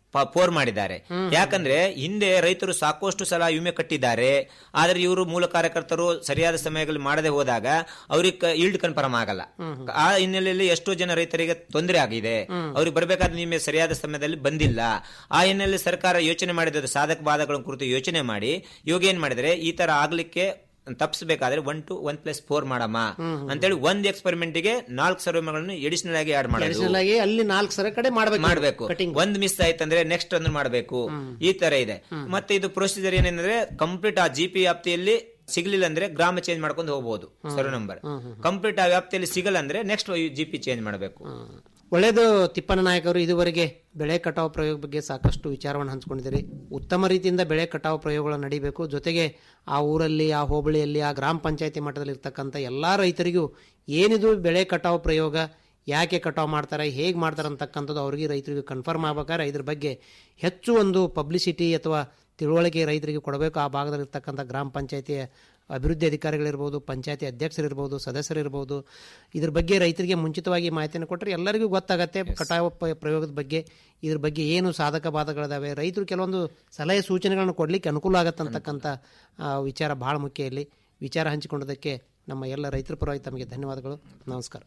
ಪೋರ್ ಮಾಡಿದ್ದಾರೆ ಯಾಕಂದ್ರೆ ಹಿಂದೆ ರೈತರು ಸಾಕಷ್ಟು ಸಲ ವಿಮೆ ಕಟ್ಟಿದ್ದಾರೆ ಆದ್ರೆ ಇವರು ಮೂಲ ಕಾರ್ಯಕರ್ತರು ಸರಿಯಾದ ಸಮಯದಲ್ಲಿ ಮಾಡದೆ ಹೋದಾಗ ಅವ್ರಿಗೆ ಈಲ್ಡ್ ಕನ್ಫರ್ಮ್ ಆಗಲ್ಲ ಆ ಹಿನ್ನೆಲೆಯಲ್ಲಿ ಎಷ್ಟೋ ಜನ ರೈತರಿಗೆ ತೊಂದರೆ ಆಗಿದೆ ಅವ್ರಿಗೆ ಬರಬೇಕಾದ ವಿಮೆ ಸರಿಯಾದ ಸಮಯದಲ್ಲಿ ಬಂದಿಲ್ಲ ಆ ಹಿನ್ನೆಲೆಯಲ್ಲಿ ಸರ್ಕಾರ ಯೋಚನೆ ಮಾಡಿದ ಸಾಧಕ ಬಾಧಗಳ ಕುರಿತು ಯೋಚನೆ ಮಾಡಿ ಇವಾಗ ಏನ್ ಮಾಡಿದ್ರೆ ಈ ತರ ಆಗ್ಲಿಕ್ಕೆ ತಪ್ಪಿಸಬೇಕಾದ್ರೆ one to one plus four ಮಾಡಮ್ಮ ಅಂತೇಳಿ ಒಂದ್ ಎಕ್ಸ್ಪೆರಿಮೆಂಟ್ ಗೆ ನಾಲ್ಕು ಸರ್ವೆಗಳನ್ನು ಎಡಿಷನಲ್ ಆಗಿ ಆಡ್ ಮಾಡೋದು ಅಡಿಷನಲ್ ಆಗಿ ಅಲ್ಲಿ ನಾಲ್ಕು ಸರ ಕಡೆ ಮಾಡ್ಬೇಕು ಮಾಡ್ಬೇಕು ಕಟಿಂಗ್ ಒಂದ್ ಮಿಸ್ ಆಯ್ತಂದ್ರೆ ನೆಕ್ಸ್ಟ್ ಒಂದು ಮಾಡಬೇಕು ಈ ತರ ಇದೆ ಮತ್ತೆ ಇದು ಪ್ರೊಸೀಜರ್ ಏನೇನಂದ್ರೆ ಕಂಪ್ಲೀಟ್ ಆ ಜಿ ಪಿ ವ್ಯಾಪ್ತಿಯಲ್ಲಿ ಸಿಗ್ಲಿಲ್ಲ ಅಂದ್ರೆ ಗ್ರಾಮ ಚೇಂಜ್ ಮಾಡ್ಕೊಂಡು ಹೋಗಬಹುದು ಸರ್ವೆ ನಂಬರ್ ಕಂಪ್ಲೀಟ್ ಆ ವ್ಯಾಪ್ತಿಯಲ್ಲಿ ಸಿಗಲ್ಲ ಅಂದ್ರೆ ನೆಕ್ಸ್ಟ್ ಜಿ ಪಿ ಚೇಂಜ್ ಮಾಡಬೇಕು ಒಳ್ಳೆಯದು ತಿಪ್ಪನ ನಾಯಕರು ಇದುವರೆಗೆ ಬೆಳೆ ಕಟಾವು ಪ್ರಯೋಗ ಬಗ್ಗೆ ಸಾಕಷ್ಟು ವಿಚಾರವನ್ನು ಹಂಚ್ಕೊಂಡಿದ್ದೀರಿ ಉತ್ತಮ ರೀತಿಯಿಂದ ಬೆಳೆ ಕಟಾವು ಪ್ರಯೋಗಗಳು ನಡೀಬೇಕು ಜೊತೆಗೆ ಆ ಊರಲ್ಲಿ ಆ ಹೋಬಳಿಯಲ್ಲಿ ಆ ಗ್ರಾಮ ಪಂಚಾಯತಿ ಮಟ್ಟದಲ್ಲಿ ಇರ್ತಕ್ಕಂಥ ಎಲ್ಲ ರೈತರಿಗೂ ಏನಿದು ಬೆಳೆ ಕಟಾವು ಪ್ರಯೋಗ ಯಾಕೆ ಕಟಾವು ಮಾಡ್ತಾರೆ ಹೇಗೆ ಮಾಡ್ತಾರೆ ಅಂತಕ್ಕಂಥದ್ದು ಅವರಿಗೆ ರೈತರಿಗೆ ಕನ್ಫರ್ಮ್ ಆಗ್ಬೇಕಾದ್ರೆ ಇದ್ರ ಬಗ್ಗೆ ಹೆಚ್ಚು ಒಂದು ಪಬ್ಲಿಸಿಟಿ ಅಥವಾ ತಿಳುವಳಿಕೆ ರೈತರಿಗೆ ಕೊಡಬೇಕು ಆ ಭಾಗದಲ್ಲಿರ್ತಕ್ಕಂಥ ಗ್ರಾಮ ಪಂಚಾಯತಿಯ ಅಭಿವೃದ್ಧಿ ಅಧಿಕಾರಿಗಳಿರ್ಬೋದು ಪಂಚಾಯತಿ ಅಧ್ಯಕ್ಷರಿರ್ಬೋದು ಸದಸ್ಯರಿರ್ಬೋದು ಇದ್ರ ಬಗ್ಗೆ ರೈತರಿಗೆ ಮುಂಚಿತವಾಗಿ ಮಾಹಿತಿಯನ್ನು ಕೊಟ್ಟರೆ ಎಲ್ಲರಿಗೂ ಗೊತ್ತಾಗತ್ತೆ ಕಟಾವು ಪ- ಪ್ರಯೋಗದ ಬಗ್ಗೆ ಇದ್ರ ಬಗ್ಗೆ ಏನು ಸಾಧಕ ಬಾಧಗಳಿದಾವೆ ರೈತರು ಕೆಲವೊಂದು ಸಲಹೆ ಸೂಚನೆಗಳನ್ನು ಕೊಡಲಿಕ್ಕೆ ಅನುಕೂಲ ಆಗತ್ತಂತಕ್ಕಂಥ ಆ, ವಿಚಾರ ಬಹಳ ಮುಖ್ಯ ಇಲ್ಲಿ ವಿಚಾರ ಹಂಚಿಕೊಂಡದಕ್ಕೆ ನಮ್ಮ ಎಲ್ಲ ರೈತರ ಪರವಾಗಿ ತಮಗೆ ಧನ್ಯವಾದಗಳು ನಮಸ್ಕಾರ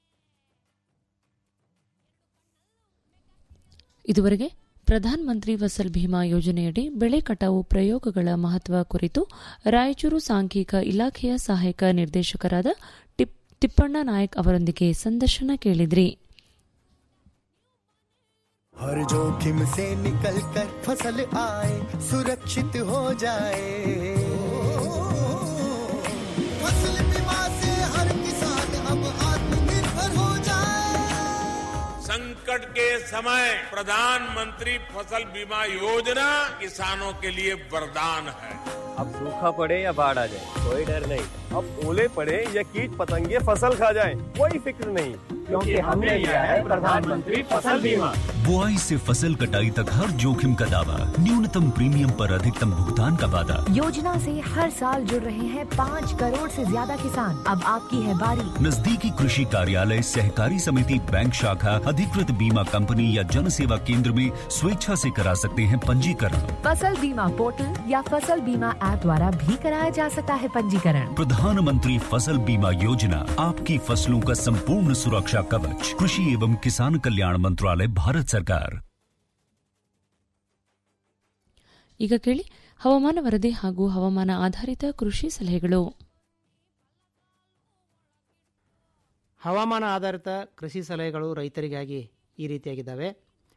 ಇದುವರೆಗೆ ಪ್ರಧಾನ ಮಂತ್ರಿ ಫಸಲ್ ಭೀಮಾ ಯೋಜನೆಯಡಿ ಬೆಳೆ ಕಟಾವು ಪ್ರಯೋಗಗಳ ಮಹತ್ವ ಕುರಿತು ರಾಯಚೂರು ಸಾಂಖ್ಯಿಕ ಇಲಾಖೆಯ ಸಹಾಯಕ ನಿರ್ದೇಶಕರಾದ ಟಿಪ್- ತಿಪ್ಪಣ್ಣ ನಾಯಕ್ ಅವರೊಂದಿಗೆ ಸಂದರ್ಶನ ಕೇಳಿದ್ರಿ हर जोखिम से निकल कर फसल आए सुरक्षित हो जाए फसल बीमा से हर किसान अब आत्मनिर्भर हो जाए संकट के समय प्रधानमंत्री फसल बीमा योजना किसानों के लिए वरदान है अब सूखा पड़े या बाढ़ आ जाए कोई डर नहीं अब ओले पड़े या कीट पतंगे फसल खा जाए कोई फिक्र नहीं क्योंकि हमने लिया है प्रधानमंत्री फसल बीमा बुआई से फसल कटाई तक हर जोखिम का दावा न्यूनतम प्रीमियम पर अधिकतम भुगतान का वादा योजना से हर साल जुड़ रहे हैं पाँच करोड़ से ज्यादा किसान अब आपकी है बारी नजदीकी कृषि कार्यालय सहकारी समिति बैंक शाखा अधिकृत बीमा कंपनी या जन सेवा केंद्र में स्वेच्छा से करा सकते हैं पंजीकरण फसल बीमा पोर्टल या फसल बीमा ऐप द्वारा भी कराया जा सकता है पंजीकरण प्रधानमंत्री फसल बीमा योजना आपकी फसलों का संपूर्ण सुरक्षा कवच कृषि एवं किसान कल्याण मंत्रालय भारत सरकार ಈಗ ಕೇಳಿ ಹವಾಮಾನ ವರದಿ ಹಾಗೂ ಹವಾಮಾನ ಆಧಾರಿತ ಕೃಷಿ ಸಲಹೆಗಳು ಹವಾಮಾನ ಆಧಾರಿತ ಕೃಷಿ ಸಲಹೆಗಳು ರೈತರಿಗಾಗಿ ಈ ರೀತಿಯಾಗಿದ್ದಾವೆ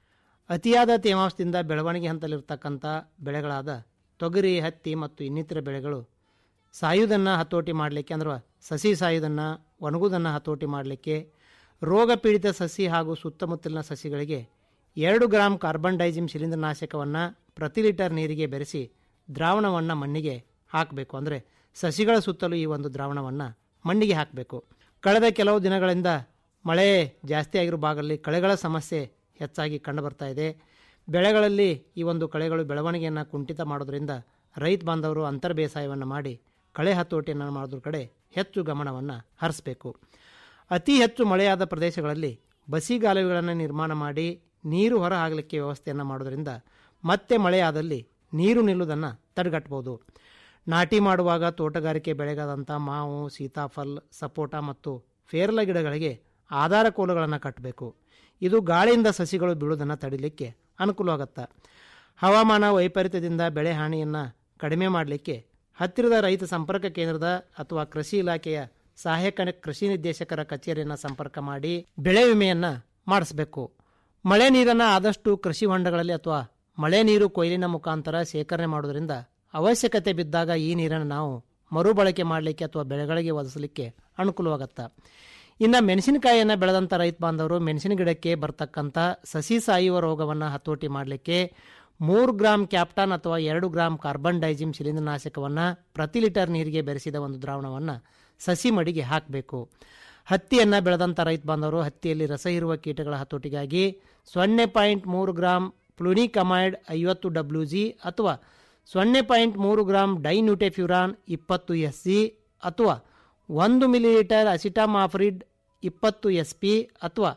ಅತಿಯಾದ ತೇವಾಂಶದಿಂದ ಬೆಳವಣಿಗೆ ಹಂತದಲ್ಲಿರ್ತಕ್ಕಂಥ ಬೆಳೆಗಳಾದ ತೊಗರಿ ಹತ್ತಿ ಮತ್ತು ಇನ್ನಿತರ ಬೆಳೆಗಳು ಸಾಯುವುದನ್ನು ಹತೋಟಿ ಮಾಡಲಿಕ್ಕೆ ಅಂದ್ರೆ ಸಸಿ ಸಾಯುವುದನ್ನು ಒಣಗುವುದನ್ನು ಹತೋಟಿ ಮಾಡಲಿಕ್ಕೆ ರೋಗ ಪೀಡಿತ ಸಸಿ ಹಾಗೂ ಸುತ್ತಮುತ್ತಲಿನ ಸಸಿಗಳಿಗೆ ಎರಡು ಗ್ರಾಂ ಕಾರ್ಬನ್ ಡೈಜಿಮ್ ಶಿಲೀಂಧ್ರನಾಶಕವನ್ನು ಪ್ರತಿ ಲೀಟರ್ ನೀರಿಗೆ ಬೆರೆಸಿ ದ್ರಾವಣವನ್ನು ಮಣ್ಣಿಗೆ ಹಾಕಬೇಕು ಅಂದರೆ ಸಸಿಗಳ ಸುತ್ತಲೂ ಈ ಒಂದು ದ್ರಾವಣವನ್ನು ಮಣ್ಣಿಗೆ ಹಾಕಬೇಕು ಕಳೆದ ಕೆಲವು ದಿನಗಳಿಂದ ಮಳೆ ಜಾಸ್ತಿ ಆಗಿರೋ ಭಾಗದಲ್ಲಿ ಕಳೆಗಳ ಸಮಸ್ಯೆ ಹೆಚ್ಚಾಗಿ ಕಂಡುಬರ್ತಾ ಇದೆ ಬೆಳೆಗಳಲ್ಲಿ ಈ ಒಂದು ಕಳೆಗಳು ಬೆಳವಣಿಗೆಯನ್ನು ಕುಂಠಿತ ಮಾಡೋದ್ರಿಂದ ರೈತ ಬಾಂಧವರು ಅಂತರ್ ಬೇಸಾಯವನ್ನು ಮಾಡಿ ಕಳೆ ಹತೋಟಿಯನ್ನು ಮಾಡೋದ್ರ ಕಡೆ ಹೆಚ್ಚು ಗಮನವನ್ನು ಹರಿಸಬೇಕು ಅತಿ ಹೆಚ್ಚು ಮಳೆಯಾದ ಪ್ರದೇಶಗಳಲ್ಲಿ ಬಸಿಗಾಲುವೆಗಳನ್ನು ನಿರ್ಮಾಣ ಮಾಡಿ ನೀರು ಹೊರ ಹಾಗಲಿಕ್ಕೆ ವ್ಯವಸ್ಥೆಯನ್ನು ಮಾಡೋದ್ರಿಂದ ಮತ್ತೆ ಮಳೆಯಾದಲ್ಲಿ ನೀರು ನಿಲ್ಲುವುದನ್ನು ತಡೆಗಟ್ಟಬಹುದು ನಾಟಿ ಮಾಡುವಾಗ ತೋಟಗಾರಿಕೆ ಬೆಳೆಗಾದಂಥ ಮಾವು ಸೀತಾಫಲ್ ಸಪೋಟ ಮತ್ತು ಫೇರ್ಲ ಗಿಡಗಳಿಗೆ ಆಧಾರ ಕೋಲುಗಳನ್ನು ಕಟ್ಟಬೇಕು ಇದು ಗಾಳಿಯಿಂದ ಸಸಿಗಳು ಬೀಳುವುದನ್ನು ತಡಿಲಿಕ್ಕೆ ಅನುಕೂಲವಾಗುತ್ತೆ ಹವಾಮಾನ ವೈಪರೀತ್ಯದಿಂದ ಬೆಳೆ ಹಾನಿಯನ್ನು ಕಡಿಮೆ ಮಾಡಲಿಕ್ಕೆ ಹತ್ತಿರದ ರೈತ ಸಂಪರ್ಕ ಕೇಂದ್ರದ ಅಥವಾ ಕೃಷಿ ಇಲಾಖೆಯ ಸಹಾಯಕ ಕೃಷಿ ನಿರ್ದೇಶಕರ ಕಚೇರಿಯನ್ನು ಸಂಪರ್ಕ ಮಾಡಿ ಬೆಳೆ ವಿಮೆಯನ್ನು ಮಾಡಿಸಬೇಕು ಮಳೆ ನೀರನ್ನು ಆದಷ್ಟು ಕೃಷಿ ಹೊಂಡಗಳಲ್ಲಿ ಅಥವಾ ಮಳೆ ನೀರು ಕೊಯ್ಲಿನ ಮುಖಾಂತರ ಶೇಖರಣೆ ಮಾಡೋದ್ರಿಂದ ಅವಶ್ಯಕತೆ ಬಿದ್ದಾಗ ಈ ನೀರನ್ನು ನಾವು ಮರುಬಳಕೆ ಮಾಡಲಿಕ್ಕೆ ಅಥವಾ ಬೆಳೆಗಳಿಗೆ ಒದಗಿಸಲಿಕ್ಕೆ ಅನುಕೂಲವಾಗತ್ತೆ ಇನ್ನು ಮೆಣಸಿನಕಾಯಿಯನ್ನು ಬೆಳೆದಂಥ ರೈತ ಬಾಂಧವರು ಮೆಣಸಿನ ಗಿಡಕ್ಕೆ ಬರ್ತಕ್ಕಂಥ ಸಸಿ ಸಾಯುವ ರೋಗವನ್ನು ಹತೋಟಿ ಮಾಡಲಿಕ್ಕೆ ಮೂರು ಗ್ರಾಂ ಕ್ಯಾಪ್ಟಾನ್ ಅಥವಾ ಎರಡು ಗ್ರಾಂ ಕಾರ್ಬನ್ ಡೈಜಿಮ್ ಶಿಲೀಂಧ್ರನಾಶಕವನ್ನು ಪ್ರತಿ ಲೀಟರ್ ನೀರಿಗೆ ಬೆರೆಸಿದ ಒಂದು ದ್ರಾವಣವನ್ನು ಸಸಿ ಮಡಿಗೆ ಹಾಕಬೇಕು ಹತ್ತಿಯನ್ನು ಬೆಳೆದಂಥ ರೈತ ಬಾಂಧವರು ಹತ್ತಿಯಲ್ಲಿ ರಸ ಇರುವ ಕೀಟಗಳ ಹತೋಟಿಗಾಗಿ ಸೊನ್ನೆ ಪಾಯಿಂಟ್ ಮೂರು ಗ್ರಾಂ ಪ್ಲುನಿಕಮೈಡ್ ಐವತ್ತು ಡಬ್ಲ್ಯೂ ಜಿ ಅಥವಾ ಸೊನ್ನೆ ಪಾಯಿಂಟ್ ಮೂರು ಗ್ರಾಂ ಡೈನ್ಯೂಟೆಫ್ಯೂರಾನ್ ಇಪ್ಪತ್ತು ಎಸ್ ಸಿ ಅಥವಾ ಒಂದು ಮಿಲಿಲೀಟರ್ ಅಸಿಟಾಮಾಫ್ರಿಡ್ ಇಪ್ಪತ್ತು ಎಸ್ ಪಿ ಅಥವಾ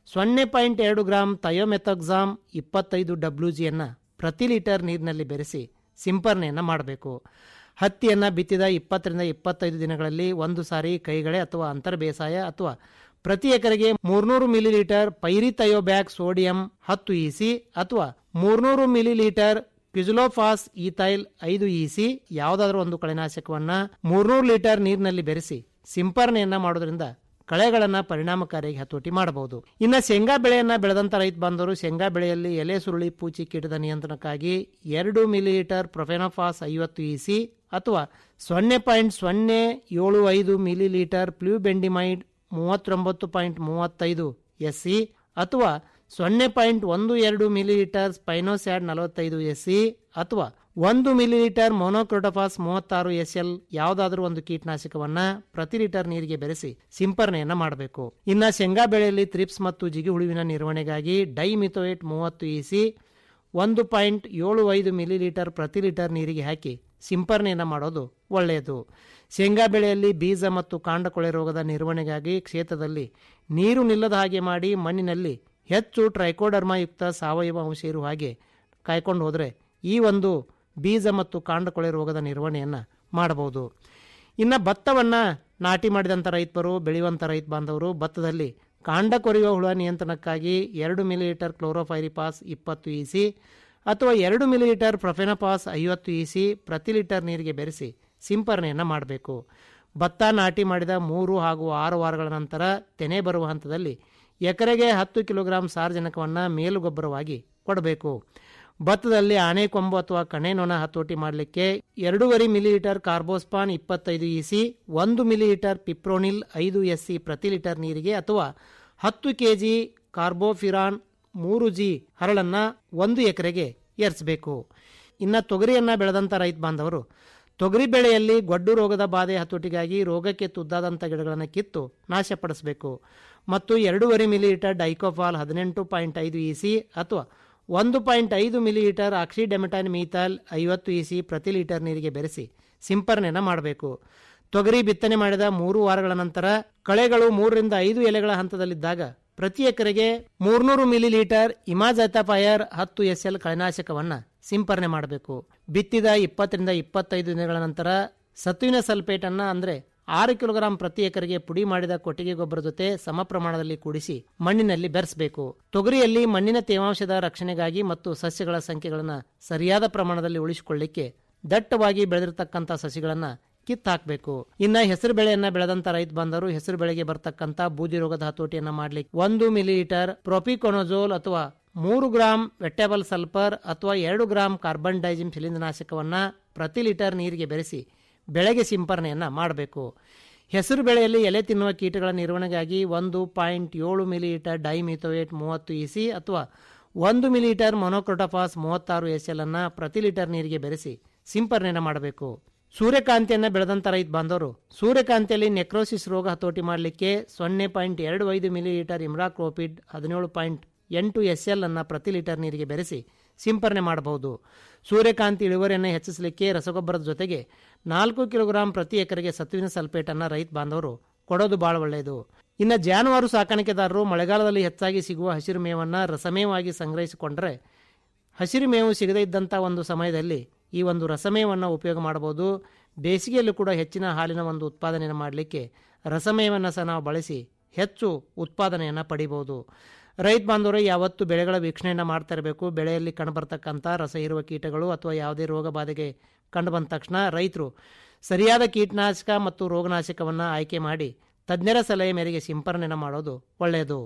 ಸೊನ್ನೆ ಪಾಯಿಂಟ್ ಎರಡು ಗ್ರಾಂ ಥಯೋಮೆಥಾಕ್ಸಾಮ್ ಇಪ್ಪತ್ತೈದು ಡಬ್ಲ್ಯೂ ಜಿಯನ್ನು ಪ್ರತಿ ಲೀಟರ್ ನೀರಿನಲ್ಲಿ ಬೆರೆಸಿ ಸಿಂಪರಣೆಯನ್ನು ಮಾಡಬೇಕು ಹತ್ತಿಯನ್ನು ಬಿತ್ತಿದ ಇಪ್ಪತ್ತರಿಂದ ಇಪ್ಪತ್ತೈದು ದಿನಗಳಲ್ಲಿ ಒಂದು ಸಾರಿ ಕೈಗಳೆ ಅಥವಾ ಅಂತರ ಬೇಸಾಯ ಅಥವಾ ಪ್ರತಿ ಎಕರೆಗೆ ಮೂರ್ನೂರು ಮಿಲಿ ಲೀಟರ್ ಪೈರಿಥಯೋಬ್ಯಾಕ್ ಸೋಡಿಯಂ ಹತ್ತು ಇಸಿ ಅಥವಾ ಮೂರ್ನೂರು ಮಿಲಿ ಲೀಟರ್ ಕ್ಯುಜುಲೋಫಾಸ್ ಈಥೈಲ್ ಐದು ಇಸಿ ಯಾವುದಾದ್ರೂ ಒಂದು ಕಳೆನಾಶಕವನ್ನ ಮೂರ್ನೂರು ಲೀಟರ್ ನೀರಿನಲ್ಲಿ ಬೆರೆಸಿ ಸಿಂಪರಣೆಯನ್ನ ಮಾಡೋದ್ರಿಂದ ಕಳೆಗಳನ್ನ ಪರಿಣಾಮಕಾರಿಯಾಗಿ ಹತೋಟಿ ಮಾಡಬಹುದು ಇನ್ನ ಶೇಂಗಾ ಬೆಳೆಯನ್ನ ಬೆಳೆದಂತ ರೈತ ಬಾಂಧವರು ಶೇಂಗಾ ಬೆಳೆಯಲ್ಲಿ ಎಲೆ ಸುರುಳಿ ಪೂಚಿ ಕೀಟದ ನಿಯಂತ್ರಣಕ್ಕಾಗಿ ಎರಡು ಮಿಲಿಲೀಟರ್ ಪ್ರೊಫೆನೋಫಾಸ್ ಐವತ್ತು ಇಸಿ ಅಥವಾ ಸೊನ್ನೆ ಪಾಯಿಂಟ್ ಸೊನ್ನೆ ಏಳು ಐದು ಮಿಲಿ ಲೀಟರ್ ಪ್ಲ್ಯೂಬೆಂಡಿಮೈಡ್ ಮೂವತ್ತೊಂಬತ್ತು ಪಾಯಿಂಟ್ ಮೂವತ್ತೈದು ಎಸ್ಸಿ ಅಥವಾ ಸೊನ್ನೆ ಪಾಯಿಂಟ್ ಒಂದು ಎರಡು ಮಿಲಿಲೀಟರ್ ಸ್ಪೈನೋಸ್ಯಾಡ್ ನಲವತ್ತೈದು ಎಸ್ಸಿ ಅಥವಾ ಒಂದು ಮಿಲಿಲೀಟರ್ ಮೊನೋಕ್ರೋಟೋಫಾಸ್ ಮೂವತ್ತಾರು ಎಸ್ ಎಲ್ ಯಾವುದಾದ್ರೂ ಒಂದು ಕೀಟನಾಶಕವನ್ನ ಪ್ರತಿ ಲೀಟರ್ ನೀರಿಗೆ ಬೆರೆಸಿ ಸಿಂಪರಣೆಯನ್ನ ಮಾಡಬೇಕು ಇನ್ನ ಶೇಂಗಾ ಬೆಳೆಯಲ್ಲಿ ತ್ರಿಪ್ಸ್ ಮತ್ತು ಜಿಗಿ ಹುಳುವಿನ ನಿರ್ವಹಣೆಗಾಗಿ ಡೈಮಿಥೋಯೇಟ್ ಮೂವತ್ತು ಇಸಿ ಒಂದು ಪಾಯಿಂಟ್ ಏಳು ಐದು ಮಿಲಿಲೀಟರ್ ಪ್ರತಿ ಲೀಟರ್ ನೀರಿಗೆ ಹಾಕಿ ಸಿಂಪರಣೆಯನ್ನು ಮಾಡೋದು ಒಳ್ಳೆಯದು ಶೇಂಗಾ ಬೆಳೆಯಲ್ಲಿ ಬೀಜ ಮತ್ತು ಕಾಂಡಕೊಳೆ ರೋಗದ ನಿರ್ವಹಣೆಗಾಗಿ ಕ್ಷೇತ್ರದಲ್ಲಿ ನೀರು ನಿಲ್ಲದ ಹಾಗೆ ಮಾಡಿ ಮಣ್ಣಿನಲ್ಲಿ ಹೆಚ್ಚು ಟ್ರೈಕೋಡರ್ಮಾಯುಕ್ತ ಸಾವಯವ ಅಂಶ ಇರುವ ಹಾಗೆ ಕಾಯ್ಕೊಂಡು ಹೋದರೆ ಈ ಒಂದು ಬೀಜ ಮತ್ತು ಕಾಂಡಕೊಳೆ ರೋಗದ ನಿರ್ವಹಣೆಯನ್ನು ಮಾಡಬಹುದು ಇನ್ನು ಭತ್ತವನ್ನು ನಾಟಿ ಮಾಡಿದಂಥ ರೈತರು ಬೆಳೆಯುವಂಥ ರೈತ ಬಾಂಧವರು ಭತ್ತದಲ್ಲಿ ಕಾಂಡ ಕೊರೆಯುವ ಹುಳ ನಿಯಂತ್ರಣಕ್ಕಾಗಿ ಎರಡು ಮಿಲಿಲೀಟರ್ ಕ್ಲೋರೋಫೈರಿಪಾಸ್ ಇಪ್ಪತ್ತು ಇಸಿ ಅಥವಾ ಎರಡು ಮಿಲಿಲೀಟರ್ ಪ್ರೊಫೆನಪಾಸ್ ಐವತ್ತು ಇಸಿ ಪ್ರತಿ ಲೀಟರ್ ನೀರಿಗೆ ಬೆರೆಸಿ ಸಿಂಪರಣೆಯನ್ನು ಮಾಡಬೇಕು ಭತ್ತ ನಾಟಿ ಮಾಡಿದ ಮೂರು ಹಾಗೂ ಆರು ವಾರಗಳ ನಂತರ ತೆನೆ ಬರುವ ಹಂತದಲ್ಲಿ ಎಕರೆಗೆ ಹತ್ತು ಕಿಲೋಗ್ರಾಂ ಸಾರಜನಕವನ್ನು ಮೇಲುಗೊಬ್ಬರವಾಗಿ ಕೊಡಬೇಕು ಭತ್ತದಲ್ಲಿ ಆನೆಕೊಂಬು ಅಥವಾ ಕಣೆನೊಣ ಹತೋಟಿ ಮಾಡಲಿಕ್ಕೆ ಎರಡೂವರೆ ಮಿಲಿಲೀಟರ್ ಕಾರ್ಬೋಸ್ಪಾನ್ ಇಪ್ಪತ್ತೈದು ಇಸಿ ಒಂದು ಮಿಲಿಲೀಟರ್ ಪಿಪ್ರೋನಿಲ್ ಐದು ಎಸ್ಸಿ ಪ್ರತಿ ಲೀಟರ್ ನೀರಿಗೆ ಅಥವಾ ಹತ್ತು ಕೆಜಿ ಕಾರ್ಬೋಫಿರಾನ್ ಮೂರು ಜಿ ಹರಳನ್ನ ಒಂದು ಎಕರೆಗೆ ಏರಿಸಬೇಕು ಇನ್ನು ತೊಗರಿಯನ್ನ ಬೆಳೆದಂಥ ರೈತ ಬಾಂಧವರು ತೊಗರಿ ಬೆಳೆಯಲ್ಲಿ ಗೊಡ್ಡು ರೋಗದ ಬಾಧೆ ಹತೋಟಿಗಾಗಿ ರೋಗಕ್ಕೆ ತುದ್ದಾದಂಥ ಗಿಡಗಳನ್ನು ಕಿತ್ತು ನಾಶಪಡಿಸಬೇಕು ಮತ್ತು ಎರಡೂವರೆ ಮಿಲಿಲೀಟರ್ ಡೈಕೋಫಾಲ್ ಹದಿನೆಂಟು ಪಾಯಿಂಟ್ ಐದು ಇಸಿ ಅಥವಾ ಒಂದು ಪಾಯಿಂಟ್ ಐದು ಮಿಲಿಲೀಟರ್ ಆಕ್ಸಿಡೆಮೆಟೈನ್ ಮೀಥಾಲ್ ಐವತ್ತು ಇಸಿ ಪ್ರತಿ ಲೀಟರ್ ನೀರಿಗೆ ಬೆರೆಸಿ ಸಿಂಪರಣೆಯನ್ನು ಮಾಡಬೇಕು ತೊಗರಿ ಬಿತ್ತನೆ ಮಾಡಿದ ಮೂರು ವಾರಗಳ ನಂತರ ಕಳೆಗಳು ಮೂರರಿಂದ ಐದು ಎಲೆಗಳ ಹಂತದಲ್ಲಿದ್ದಾಗ ಪ್ರತಿ ಎಕರೆಗೆ ಮೂರ್ನೂರು ಮಿಲಿ ಲೀಟರ್ ಇಮಾಜೈತಾಫೈರ್ ಹತ್ತು ಎಸ್ ಎಲ್ ಕಳೆನಾಶಕವನ್ನ ಸಿಂಪರಣೆ ಮಾಡಬೇಕು ಬಿತ್ತಿದ ಇಪ್ಪತ್ತರಿಂದ ಇಪ್ಪತ್ತೈದು ದಿನಗಳ ನಂತರ ಸತುವಿನ ಸಲ್ಫೇಟ್ ಅನ್ನ ಅಂದ್ರೆ ಆರು ಕಿಲೋಗ್ರಾಂ ಪ್ರತಿ ಎಕರೆಗೆ ಪುಡಿ ಮಾಡಿದ ಕೊಟ್ಟಿಗೆ ಗೊಬ್ಬರ ಜೊತೆ ಸಮ ಪ್ರಮಾಣದಲ್ಲಿ ಕೂಡಿಸಿ ಮಣ್ಣಿನಲ್ಲಿ ಬೆರೆಸಬೇಕು ತೊಗರಿಯಲ್ಲಿ ಮಣ್ಣಿನ ತೇವಾಂಶದ ರಕ್ಷಣೆಗಾಗಿ ಮತ್ತು ಸಸ್ಯಗಳ ಸಂಖ್ಯೆಗಳನ್ನು ಸರಿಯಾದ ಪ್ರಮಾಣದಲ್ಲಿ ಉಳಿಸಿಕೊಳ್ಳಿಕ್ಕೆ ದಟ್ಟವಾಗಿ ಬೆಳೆದಿರತಕ್ಕಂಥ ಸಸಿಗಳನ್ನ ಕಿತ್ತಾಕ್ಬೇಕು ಇನ್ನ ಹೆಸರು ಬೆಳೆಯನ್ನ ಬೆಳೆದಂತ ರೈತ ಬಂದರು ಹೆಸರು ಬೆಳೆಗೆ ಬರ್ತಕ್ಕಂತ ಬೂದಿ ರೋಗದ ಹತೋಟಿಯನ್ನ ಮಾಡ್ಲಿಕ್ಕೆ ಒಂದು ಮಿಲಿಲೀಟರ್ ಪ್ರೊಪಿಕೊನೋಜೋಲ್ ಅಥವಾ ಮೂರು ಗ್ರಾಂ ವೆಟೇಬಲ್ ಸಲ್ಫರ್ ಅಥವಾ ಎರಡು ಗ್ರಾಂ ಕಾರ್ಬನ್ ಡೈಜಿಮ್ ಶಿಲೀಂಧ್ರನಾಶಕವನ್ನ ಪ್ರತಿ ಲೀಟರ್ ನೀರಿಗೆ ಬೆರೆಸಿ ಬೆಳೆಗೆ ಸಿಂಪರಣೆಯನ್ನ ಮಾಡಬೇಕು ಹೆಸರು ಬೆಳೆಯಲ್ಲಿ ಎಲೆ ತಿನ್ನುವ ಕೀಟಗಳ ನಿರ್ವಹಣೆಗಾಗಿ ಒಂದು ಪಾಯಿಂಟ್ ಏಳು ಮಿಲಿಲೀಟರ್ ಡೈಮಿಥೋಯೇಟ್ ಮೂವತ್ತು ಇಸಿ ಅಥವಾ ಒಂದು ಮಿಲಿಲೀಟರ್ ಮೊನೋಕ್ರೋಟೋಫಾಸ್ ಮೂವತ್ತಾರು ಎಸ್ ಎಲ್ ಅನ್ನ ಪ್ರತಿ ಲೀಟರ್ ನೀರಿಗೆ ಬೆರೆಸಿ ಸಿಂಪರಣೆಯನ್ನು ಮಾಡಬೇಕು ಸೂರ್ಯಕಾಂತಿಯನ್ನು ಬೆಳೆದಂಥ ರೈತ ಬಾಂಧವರು ಸೂರ್ಯಕಾಂತಿಯಲ್ಲಿ ನೆಕ್ರೋಸಿಸ್ ರೋಗ ಹತೋಟಿ ಮಾಡಲಿಕ್ಕೆ ಸೊನ್ನೆ ಪಾಯಿಂಟ್ ಎರಡು ಐದು ಮಿಲಿಲೀಟರ್ ಇಮ್ರಾಕ್ರೋಪಿಡ್ ಹದಿನೇಳು ಪಾಯಿಂಟ್ ಎಂಟು ಎಸ್ ಎಲ್ ಅನ್ನು ಪ್ರತಿ ಲೀಟರ್ ನೀರಿಗೆ ಬೆರೆಸಿ ಸಿಂಪರಣೆ ಮಾಡಬಹುದು ಸೂರ್ಯಕಾಂತಿ ಇಳುವರಿಯನ್ನು ಹೆಚ್ಚಿಸಲಿಕ್ಕೆ ರಸಗೊಬ್ಬರದ ಜೊತೆಗೆ ನಾಲ್ಕು ಕಿಲೋಗ್ರಾಂ ಪ್ರತಿ ಎಕರೆಗೆ ಸತುವಿನ ಸಲ್ಫೇಟನ್ನು ರೈತ ಬಾಂಧವರು ಕೊಡೋದು ಭಾಳ ಒಳ್ಳೆಯದು ಇನ್ನು ಜಾನುವಾರು ಸಾಕಾಣಿಕೆದಾರರು ಮಳೆಗಾಲದಲ್ಲಿ ಹೆಚ್ಚಾಗಿ ಸಿಗುವ ಹಸಿರು ಮೇವನ್ನು ರಸಮೇವಾಗಿ ಸಂಗ್ರಹಿಸಿಕೊಂಡರೆ ಹಸಿರು ಮೇವು ಸಿಗದೇ ಇದ್ದಂಥ ಒಂದು ಸಮಯದಲ್ಲಿ ಈ ಒಂದು ರಸಮೇವನ್ನು ಉಪಯೋಗ ಮಾಡಬಹುದು ಬೇಸಿಗೆಯಲ್ಲೂ ಕೂಡ ಹೆಚ್ಚಿನ ಹಾಲಿನ ಒಂದು ಉತ್ಪಾದನೆಯನ್ನು ಮಾಡಲಿಕ್ಕೆ ರಸಮೇವನ್ನು ಸಹ ನಾವು ಬಳಸಿ ಹೆಚ್ಚು ಉತ್ಪಾದನೆಯನ್ನು ಪಡಿಬಹುದು ರೈತ ಬಾಂಧವರು ಯಾವತ್ತು ಬೆಳೆಗಳ ವೀಕ್ಷಣೆಯನ್ನು ಮಾಡ್ತಾ ಇರಬೇಕು ಬೆಳೆಯಲ್ಲಿ ಕಂಡುಬರ್ತಕ್ಕಂಥ ರಸ ಇರುವ ಕೀಟಗಳು ಅಥವಾ ಯಾವುದೇ ರೋಗ ಬಾಧೆಗೆ ಕಂಡು ಬಂದ ತಕ್ಷಣ ರೈತರು ಸರಿಯಾದ ಕೀಟನಾಶಕ ಮತ್ತು ರೋಗನಾಶಕವನ್ನು ಆಯ್ಕೆ ಮಾಡಿ ತಜ್ಞರ ಸಲಹೆ ಮೇರೆಗೆ ಸಿಂಪರಣೆಯನ್ನು ಮಾಡೋದು ಒಳ್ಳೆಯದು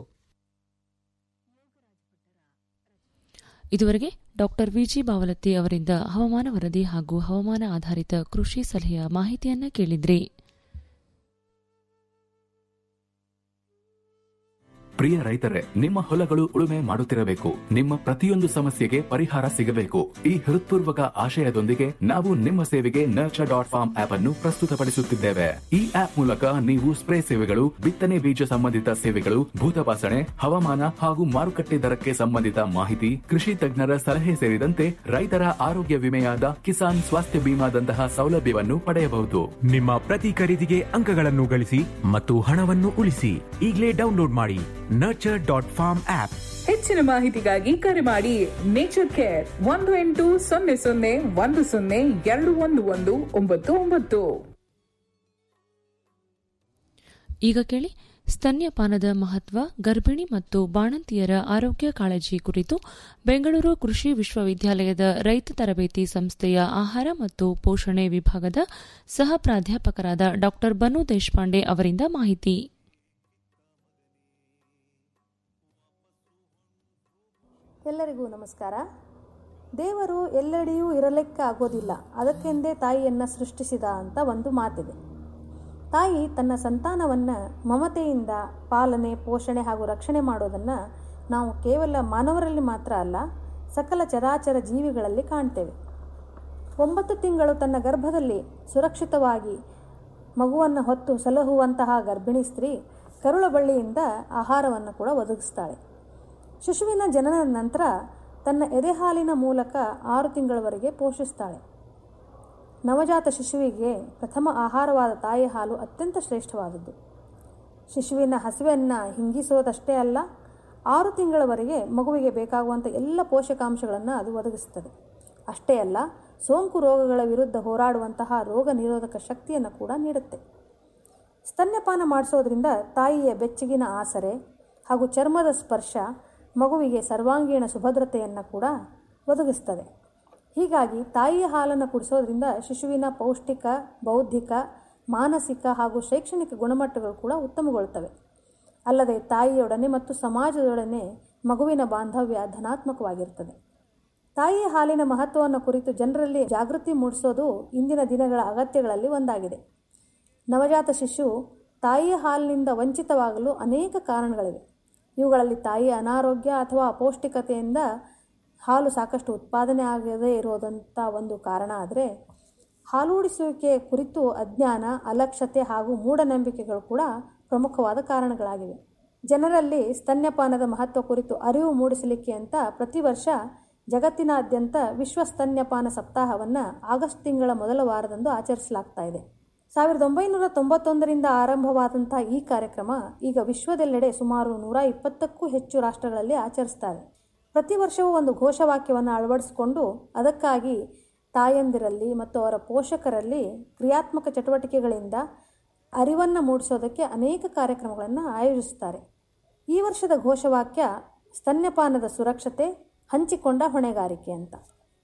ಇದುವರೆಗೆ ಡಾಕ್ಟರ್ ವಿಜಿ ಬಾವಲತ್ತಿ ಅವರಿಂದ ಹವಾಮಾನ ವರದಿ ಹಾಗೂ ಹವಾಮಾನ ಆಧಾರಿತ ಕೃಷಿ ಸಲಹೆಯ ಮಾಹಿತಿಯನ್ನ ಕೇಳಿದ್ರಿ ಪ್ರಿಯ ರೈತರೇ ನಿಮ್ಮ ಹೊಲಗಳು ಉಳುಮೆ ಮಾಡುತ್ತಿರಬೇಕು ನಿಮ್ಮ ಪ್ರತಿಯೊಂದು ಸಮಸ್ಯೆಗೆ ಪರಿಹಾರ ಸಿಗಬೇಕು ಈ ಹೃತ್ಪೂರ್ವಕ ಆಶಯದೊಂದಿಗೆ ನಾವು ನಿಮ್ಮ ಸೇವೆಗೆ ನರ್ಚರ್ ಡಾಟ್ ಫಾರ್ಮ್ ಆಪ್ ಅನ್ನು ಪ್ರಸ್ತುತಪಡಿಸುತ್ತಿದ್ದೇವೆ ಈ ಆಪ್ ಮೂಲಕ ನೀವು ಸ್ಪ್ರೇ ಸೇವೆಗಳು ಬಿತ್ತನೆ ಬೀಜ ಸಂಬಂಧಿತ ಸೇವೆಗಳು ಭೂತಪಾಸಣೆ ಹವಾಮಾನ ಹಾಗೂ ಮಾರುಕಟ್ಟೆ ದರಕ್ಕೆ ಸಂಬಂಧಿತ ಮಾಹಿತಿ ಕೃಷಿ ತಜ್ಞರ ಸಲಹೆ ಸೇರಿದಂತೆ ರೈತರ ಆರೋಗ್ಯ ವಿಮೆಯಾದ ಕಿಸಾನ್ ಸ್ವಾಸ್ಥ್ಯ ಬಿಮಾದಂತಹ ಸೌಲಭ್ಯವನ್ನು ಪಡೆಯಬಹುದು ನಿಮ್ಮ ಪ್ರತಿ ಖರೀದಿಗೆ ಅಂಕಗಳನ್ನು ಗಳಿಸಿ ಮತ್ತು ಹಣವನ್ನು ಉಳಿಸಿ ಈಗಲೇ ಡೌನ್ಲೋಡ್ ಮಾಡಿ ನರ್ಚರ್ ಡಾಟ್ ಫಾರ್ಮ್ ಆಪ್ ಹೆಚ್ಚಿನ ಮಾಹಿತಿಗಾಗಿ ಕರೆ ಮಾಡಿ ನೇಚರ್ ಕೇರ್ ಒಂದು ಎಂಟು ಸೊನ್ನೆ ಸೊನ್ನೆ ಒಂದು ಸೊನ್ನೆ ಎರಡು ಒಂದು ಒಂದು ಒಂಬತ್ತು ಒಂಬತ್ತು ಈಗ ಕೇಳಿ ಸ್ತನ್ಯಪಾನದ ಮಹತ್ವ ಗರ್ಭಿಣಿ ಮತ್ತು ಬಾಣಂತಿಯರ ಆರೋಗ್ಯ ಕಾಳಜಿ ಕುರಿತು ಬೆಂಗಳೂರು ಕೃಷಿ ವಿಶ್ವವಿದ್ಯಾಲಯದ ರೈತ ತರಬೇತಿ ಸಂಸ್ಥೆಯ ಆಹಾರ ಮತ್ತು ಪೋಷಣೆ ವಿಭಾಗದ ಸಹ ಪ್ರಾಧ್ಯಾಪಕರಾದ ಡಾ ಬನು ದೇಶಪಾಂಡೆ ಅವರಿಂದ ಮಾಹಿತಿ ಎಲ್ಲರಿಗೂ ನಮಸ್ಕಾರ ದೇವರು ಎಲ್ಲೆಡೆಯೂ ಇರಲಿಕ್ಕೆ ಆಗೋದಿಲ್ಲ ಅದಕ್ಕೆಂದೇ ತಾಯಿಯನ್ನು ಸೃಷ್ಟಿಸಿದ ಅಂತ ಒಂದು ಮಾತಿದೆ ತಾಯಿ ತನ್ನ ಸಂತಾನವನ್ನು ಮಮತೆಯಿಂದ ಪಾಲನೆ ಪೋಷಣೆ ಹಾಗೂ ರಕ್ಷಣೆ ಮಾಡೋದನ್ನು ನಾವು ಕೇವಲ ಮಾನವರಲ್ಲಿ ಮಾತ್ರ ಅಲ್ಲ ಸಕಲ ಚರಾಚರ ಜೀವಿಗಳಲ್ಲಿ ಕಾಣ್ತೇವೆ ಒಂಬತ್ತು ತಿಂಗಳು ತನ್ನ ಗರ್ಭದಲ್ಲಿ ಸುರಕ್ಷಿತವಾಗಿ ಮಗುವನ್ನು ಹೊತ್ತು ಸಲಹುವಂತಹ ಗರ್ಭಿಣಿ ಸ್ತ್ರೀ ಕರುಳ ಬಳ್ಳಿಯಿಂದ ಆಹಾರವನ್ನು ಕೂಡ ಒದಗಿಸ್ತಾಳೆ ಶಿಶುವಿನ ಜನನದ ನಂತರ ತನ್ನ ಎದೆಹಾಲಿನ ಮೂಲಕ ಆರು ತಿಂಗಳವರೆಗೆ ಪೋಷಿಸ್ತಾಳೆ ನವಜಾತ ಶಿಶುವಿಗೆ ಪ್ರಥಮ ಆಹಾರವಾದ ತಾಯಿ ಹಾಲು ಅತ್ಯಂತ ಶ್ರೇಷ್ಠವಾದದ್ದು ಶಿಶುವಿನ ಹಸಿವೆಯನ್ನು ಹಿಂಗಿಸೋದಷ್ಟೇ ಅಲ್ಲ ಆರು ತಿಂಗಳವರೆಗೆ ಮಗುವಿಗೆ ಬೇಕಾಗುವಂಥ ಎಲ್ಲ ಪೋಷಕಾಂಶಗಳನ್ನು ಅದು ಒದಗಿಸುತ್ತದೆ ಅಷ್ಟೇ ಅಲ್ಲ ಸೋಂಕು ರೋಗಗಳ ವಿರುದ್ಧ ಹೋರಾಡುವಂತಹ ರೋಗ ನಿರೋಧಕ ಶಕ್ತಿಯನ್ನು ಕೂಡ ನೀಡುತ್ತೆ ಸ್ತನ್ಯಪಾನ ಮಾಡಿಸೋದ್ರಿಂದ ತಾಯಿಯ ಬೆಚ್ಚಗಿನ ಆಸರೆ ಹಾಗೂ ಚರ್ಮದ ಸ್ಪರ್ಶ ಮಗುವಿಗೆ ಸರ್ವಾಂಗೀಣ ಸುಭದ್ರತೆಯನ್ನು ಕೂಡ ಒದಗಿಸ್ತದೆ ಹೀಗಾಗಿ ತಾಯಿಯ ಹಾಲನ್ನು ಕುಡಿಸೋದ್ರಿಂದ ಶಿಶುವಿನ ಪೌಷ್ಟಿಕ ಬೌದ್ಧಿಕ ಮಾನಸಿಕ ಹಾಗೂ ಶೈಕ್ಷಣಿಕ ಗುಣಮಟ್ಟಗಳು ಕೂಡ ಉತ್ತಮಗೊಳ್ತವೆ ಅಲ್ಲದೆ ತಾಯಿಯೊಡನೆ ಮತ್ತು ಸಮಾಜದೊಡನೆ ಮಗುವಿನ ಬಾಂಧವ್ಯ ಧನಾತ್ಮಕವಾಗಿರ್ತದೆ ತಾಯಿಯ ಹಾಲಿನ ಮಹತ್ವವನ್ನು ಕುರಿತು ಜನರಲ್ಲಿ ಜಾಗೃತಿ ಮೂಡಿಸೋದು ಇಂದಿನ ದಿನಗಳ ಅಗತ್ಯಗಳಲ್ಲಿ ಒಂದಾಗಿದೆ ನವಜಾತ ಶಿಶು ತಾಯಿಯ ಹಾಲಿನಿಂದ ವಂಚಿತವಾಗಲು ಅನೇಕ ಕಾರಣಗಳಿವೆ ಇವುಗಳಲ್ಲಿ ತಾಯಿಯ ಅನಾರೋಗ್ಯ ಅಥವಾ ಅಪೌಷ್ಟಿಕತೆಯಿಂದ ಹಾಲು ಸಾಕಷ್ಟು ಉತ್ಪಾದನೆ ಆಗದೇ ಇರೋದಂಥ ಒಂದು ಕಾರಣ ಆದರೆ ಹಾಲೂಡಿಸುವಿಕೆ ಕುರಿತು ಅಜ್ಞಾನ ಅಲಕ್ಷ್ಯತೆ ಹಾಗೂ ಮೂಢನಂಬಿಕೆಗಳು ಕೂಡ ಪ್ರಮುಖವಾದ ಕಾರಣಗಳಾಗಿವೆ ಜನರಲ್ಲಿ ಸ್ತನ್ಯಪಾನದ ಮಹತ್ವ ಕುರಿತು ಅರಿವು ಮೂಡಿಸಲಿಕ್ಕೆ ಅಂತ ಪ್ರತಿ ವರ್ಷ ಜಗತ್ತಿನಾದ್ಯಂತ ವಿಶ್ವ ಸ್ತನ್ಯಪಾನ ಸಪ್ತಾಹವನ್ನು ಆಗಸ್ಟ್ ತಿಂಗಳ ಮೊದಲ ವಾರದಂದು ಆಚರಿಸಲಾಗ್ತಾ ಇದೆ ಸಾವಿರದ ಒಂಬೈನೂರ ತೊಂಬತ್ತೊಂದರಿಂದ ಆರಂಭವಾದಂಥ ಈ ಕಾರ್ಯಕ್ರಮ ಈಗ ವಿಶ್ವದೆಲ್ಲೆಡೆ ಸುಮಾರು ನೂರ ಇಪ್ಪತ್ತಕ್ಕೂ ಹೆಚ್ಚು ರಾಷ್ಟ್ರಗಳಲ್ಲಿ ಆಚರಿಸ್ತಾರೆ ಪ್ರತಿ ವರ್ಷವೂ ಒಂದು ಘೋಷವಾಕ್ಯವನ್ನು ಅಳವಡಿಸಿಕೊಂಡು ಅದಕ್ಕಾಗಿ ತಾಯಂದಿರಲ್ಲಿ ಮತ್ತು ಅವರ ಪೋಷಕರಲ್ಲಿ ಕ್ರಿಯಾತ್ಮಕ ಚಟುವಟಿಕೆಗಳಿಂದ ಅರಿವನ್ನು ಮೂಡಿಸೋದಕ್ಕೆ ಅನೇಕ ಕಾರ್ಯಕ್ರಮಗಳನ್ನು ಆಯೋಜಿಸುತ್ತಾರೆ ಈ ವರ್ಷದ ಘೋಷವಾಕ್ಯ ಸ್ತನ್ಯಪಾನದ ಸುರಕ್ಷತೆ ಹಂಚಿಕೊಂಡ ಹೊಣೆಗಾರಿಕೆ ಅಂತ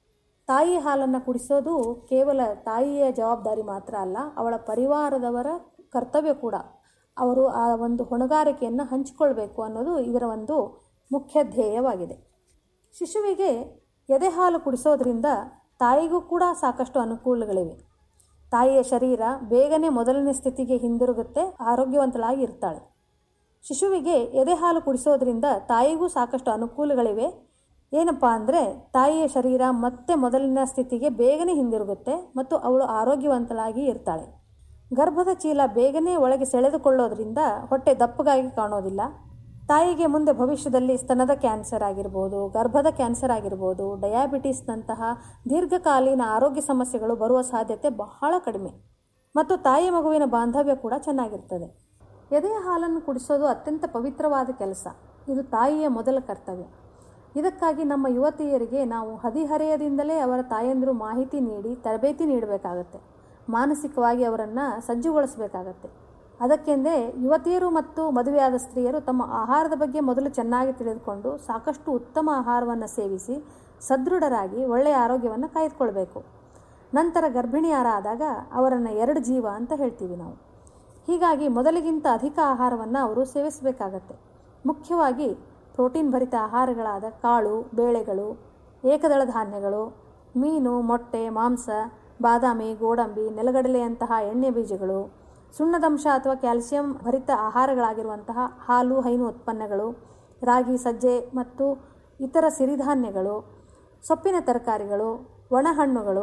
ತಾಯಿ ಹಾಲನ್ನು ಕುಡಿಸೋದು ಕೇವಲ ತಾಯಿಯ ಜವಾಬ್ದಾರಿ ಮಾತ್ರ ಅಲ್ಲ ಅವಳ ಪರಿವಾರದವರ ಕರ್ತವ್ಯ ಕೂಡ ಅವರು ಆ ಒಂದು ಹೊಣೆಗಾರಿಕೆಯನ್ನು ಹಂಚಿಕೊಳ್ಬೇಕು ಅನ್ನೋದು ಇದರ ಒಂದು ಮುಖ್ಯ ಧ್ಯೇಯವಾಗಿದೆ ಶಿಶುವಿಗೆ ಎದೆ ಹಾಲು ಕುಡಿಸೋದ್ರಿಂದ ತಾಯಿಗೂ ಕೂಡ ಸಾಕಷ್ಟು ಅನುಕೂಲಗಳಿವೆ ತಾಯಿಯ ಶರೀರ ಬೇಗನೆ ಮೊದಲನೇ ಸ್ಥಿತಿಗೆ ಹಿಂದಿರುಗುತ್ತೆ ಆರೋಗ್ಯವಂತಳಾಗಿ ಇರ್ತಾಳೆ ಶಿಶುವಿಗೆ ಎದೆ ಹಾಲು ಕುಡಿಸೋದ್ರಿಂದ ತಾಯಿಗೂ ಸಾಕಷ್ಟು ಅನುಕೂಲಗಳಿವೆ ಏನಪ್ಪ ಅಂದರೆ ತಾಯಿಯ ಶರೀರ ಮತ್ತೆ ಮೊದಲಿನ ಸ್ಥಿತಿಗೆ ಬೇಗನೆ ಹಿಂದಿರುಗುತ್ತೆ ಮತ್ತು ಅವಳು ಆರೋಗ್ಯವಂತಳಾಗಿ ಇರ್ತಾಳೆ ಗರ್ಭದ ಚೀಲ ಬೇಗನೆ ಒಳಗೆ ಸೆಳೆದುಕೊಳ್ಳೋದ್ರಿಂದ ಹೊಟ್ಟೆ ದಪ್ಪಗಾಗಿ ಕಾಣೋದಿಲ್ಲ ತಾಯಿಗೆ ಮುಂದೆ ಭವಿಷ್ಯದಲ್ಲಿ ಸ್ತನದ ಕ್ಯಾನ್ಸರ್ ಆಗಿರ್ಬೋದು ಗರ್ಭದ ಕ್ಯಾನ್ಸರ್ ಆಗಿರ್ಬೋದು ಡಯಾಬಿಟಿಸ್ನಂತಹ ದೀರ್ಘಕಾಲೀನ ಆರೋಗ್ಯ ಸಮಸ್ಯೆಗಳು ಬರುವ ಸಾಧ್ಯತೆ ಬಹಳ ಕಡಿಮೆ ಮತ್ತು ತಾಯಿ ಮಗುವಿನ ಬಾಂಧವ್ಯ ಕೂಡ ಚೆನ್ನಾಗಿರ್ತದೆ ಎದೆಯ ಹಾಲನ್ನು ಕುಡಿಸೋದು ಅತ್ಯಂತ ಪವಿತ್ರವಾದ ಕೆಲಸ ಇದು ತಾಯಿಯ ಮೊದಲ ಕರ್ತವ್ಯ ಇದಕ್ಕಾಗಿ ನಮ್ಮ ಯುವತಿಯರಿಗೆ ನಾವು ಹದಿಹರೆಯದಿಂದಲೇ ಅವರ ತಾಯಂದಿರು ಮಾಹಿತಿ ನೀಡಿ ತರಬೇತಿ ನೀಡಬೇಕಾಗತ್ತೆ ಮಾನಸಿಕವಾಗಿ ಅವರನ್ನು ಸಜ್ಜುಗೊಳಿಸಬೇಕಾಗತ್ತೆ ಅದಕ್ಕೆಂದೇ ಯುವತಿಯರು ಮತ್ತು ಮದುವೆಯಾದ ಸ್ತ್ರೀಯರು ತಮ್ಮ ಆಹಾರದ ಬಗ್ಗೆ ಮೊದಲು ಚೆನ್ನಾಗಿ ತಿಳಿದುಕೊಂಡು ಸಾಕಷ್ಟು ಉತ್ತಮ ಆಹಾರವನ್ನು ಸೇವಿಸಿ ಸದೃಢರಾಗಿ ಒಳ್ಳೆಯ ಆರೋಗ್ಯವನ್ನು ಕಾಯ್ದುಕೊಳ್ಬೇಕು ನಂತರ ಗರ್ಭಿಣಿಯರಾದಾಗ ಅವರನ್ನು ಎರಡು ಜೀವ ಅಂತ ಹೇಳ್ತೀವಿ ನಾವು ಹೀಗಾಗಿ ಮೊದಲಿಗಿಂತ ಅಧಿಕ ಆಹಾರವನ್ನು ಅವರು ಸೇವಿಸಬೇಕಾಗತ್ತೆ ಮುಖ್ಯವಾಗಿ ಪ್ರೋಟೀನ್ ಭರಿತ ಆಹಾರಗಳಾದ ಕಾಳು ಬೇಳೆಗಳು ಏಕದಳ ಧಾನ್ಯಗಳು ಮೀನು ಮೊಟ್ಟೆ ಮಾಂಸ ಬಾದಾಮಿ ಗೋಡಂಬಿ ನೆಲಗಡಲೆಯಂತಹ ಎಣ್ಣೆ ಬೀಜಗಳು ಸುಣ್ಣದಂಶ ಅಥವಾ ಕ್ಯಾಲ್ಸಿಯಂ ಭರಿತ ಆಹಾರಗಳಾಗಿರುವಂತಹ ಹಾಲು ಹೈನು ಉತ್ಪನ್ನಗಳು ರಾಗಿ ಸಜ್ಜೆ ಮತ್ತು ಇತರ ಸಿರಿಧಾನ್ಯಗಳು ಸೊಪ್ಪಿನ ತರಕಾರಿಗಳು ಒಣಹಣ್ಣುಗಳು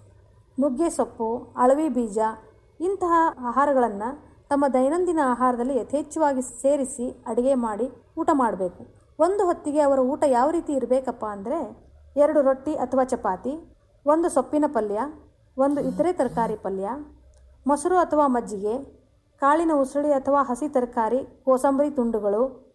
ನುಗ್ಗೆ ಸೊಪ್ಪು ಅಳವಿ ಬೀಜ ಇಂತಹ ಆಹಾರಗಳನ್ನು ತಮ್ಮ ದೈನಂದಿನ ಆಹಾರದಲ್ಲಿ ಯಥೇಚ್ಛವಾಗಿ ಸೇರಿಸಿ ಅಡುಗೆ ಮಾಡಿ ಊಟ ಮಾಡಬೇಕು ಒಂದು ಹೊತ್ತಿಗೆ ಅವರ ಊಟ ಯಾವ ರೀತಿ ಇರಬೇಕಪ್ಪ ಅಂದರೆ ಎರಡು ರೊಟ್ಟಿ ಅಥವಾ ಚಪಾತಿ ಒಂದು ಸೊಪ್ಪಿನ ಪಲ್ಯ ಒಂದು ಇತರೆ ತರಕಾರಿ ಪಲ್ಯ ಮೊಸರು ಅಥವಾ ಮಜ್ಜಿಗೆ ಕಾಳಿನ ಉಸುಳಿ ಅಥವಾ ಹಸಿ ತರಕಾರಿ ಕೋಸಂಬರಿ ತುಂಡುಗಳು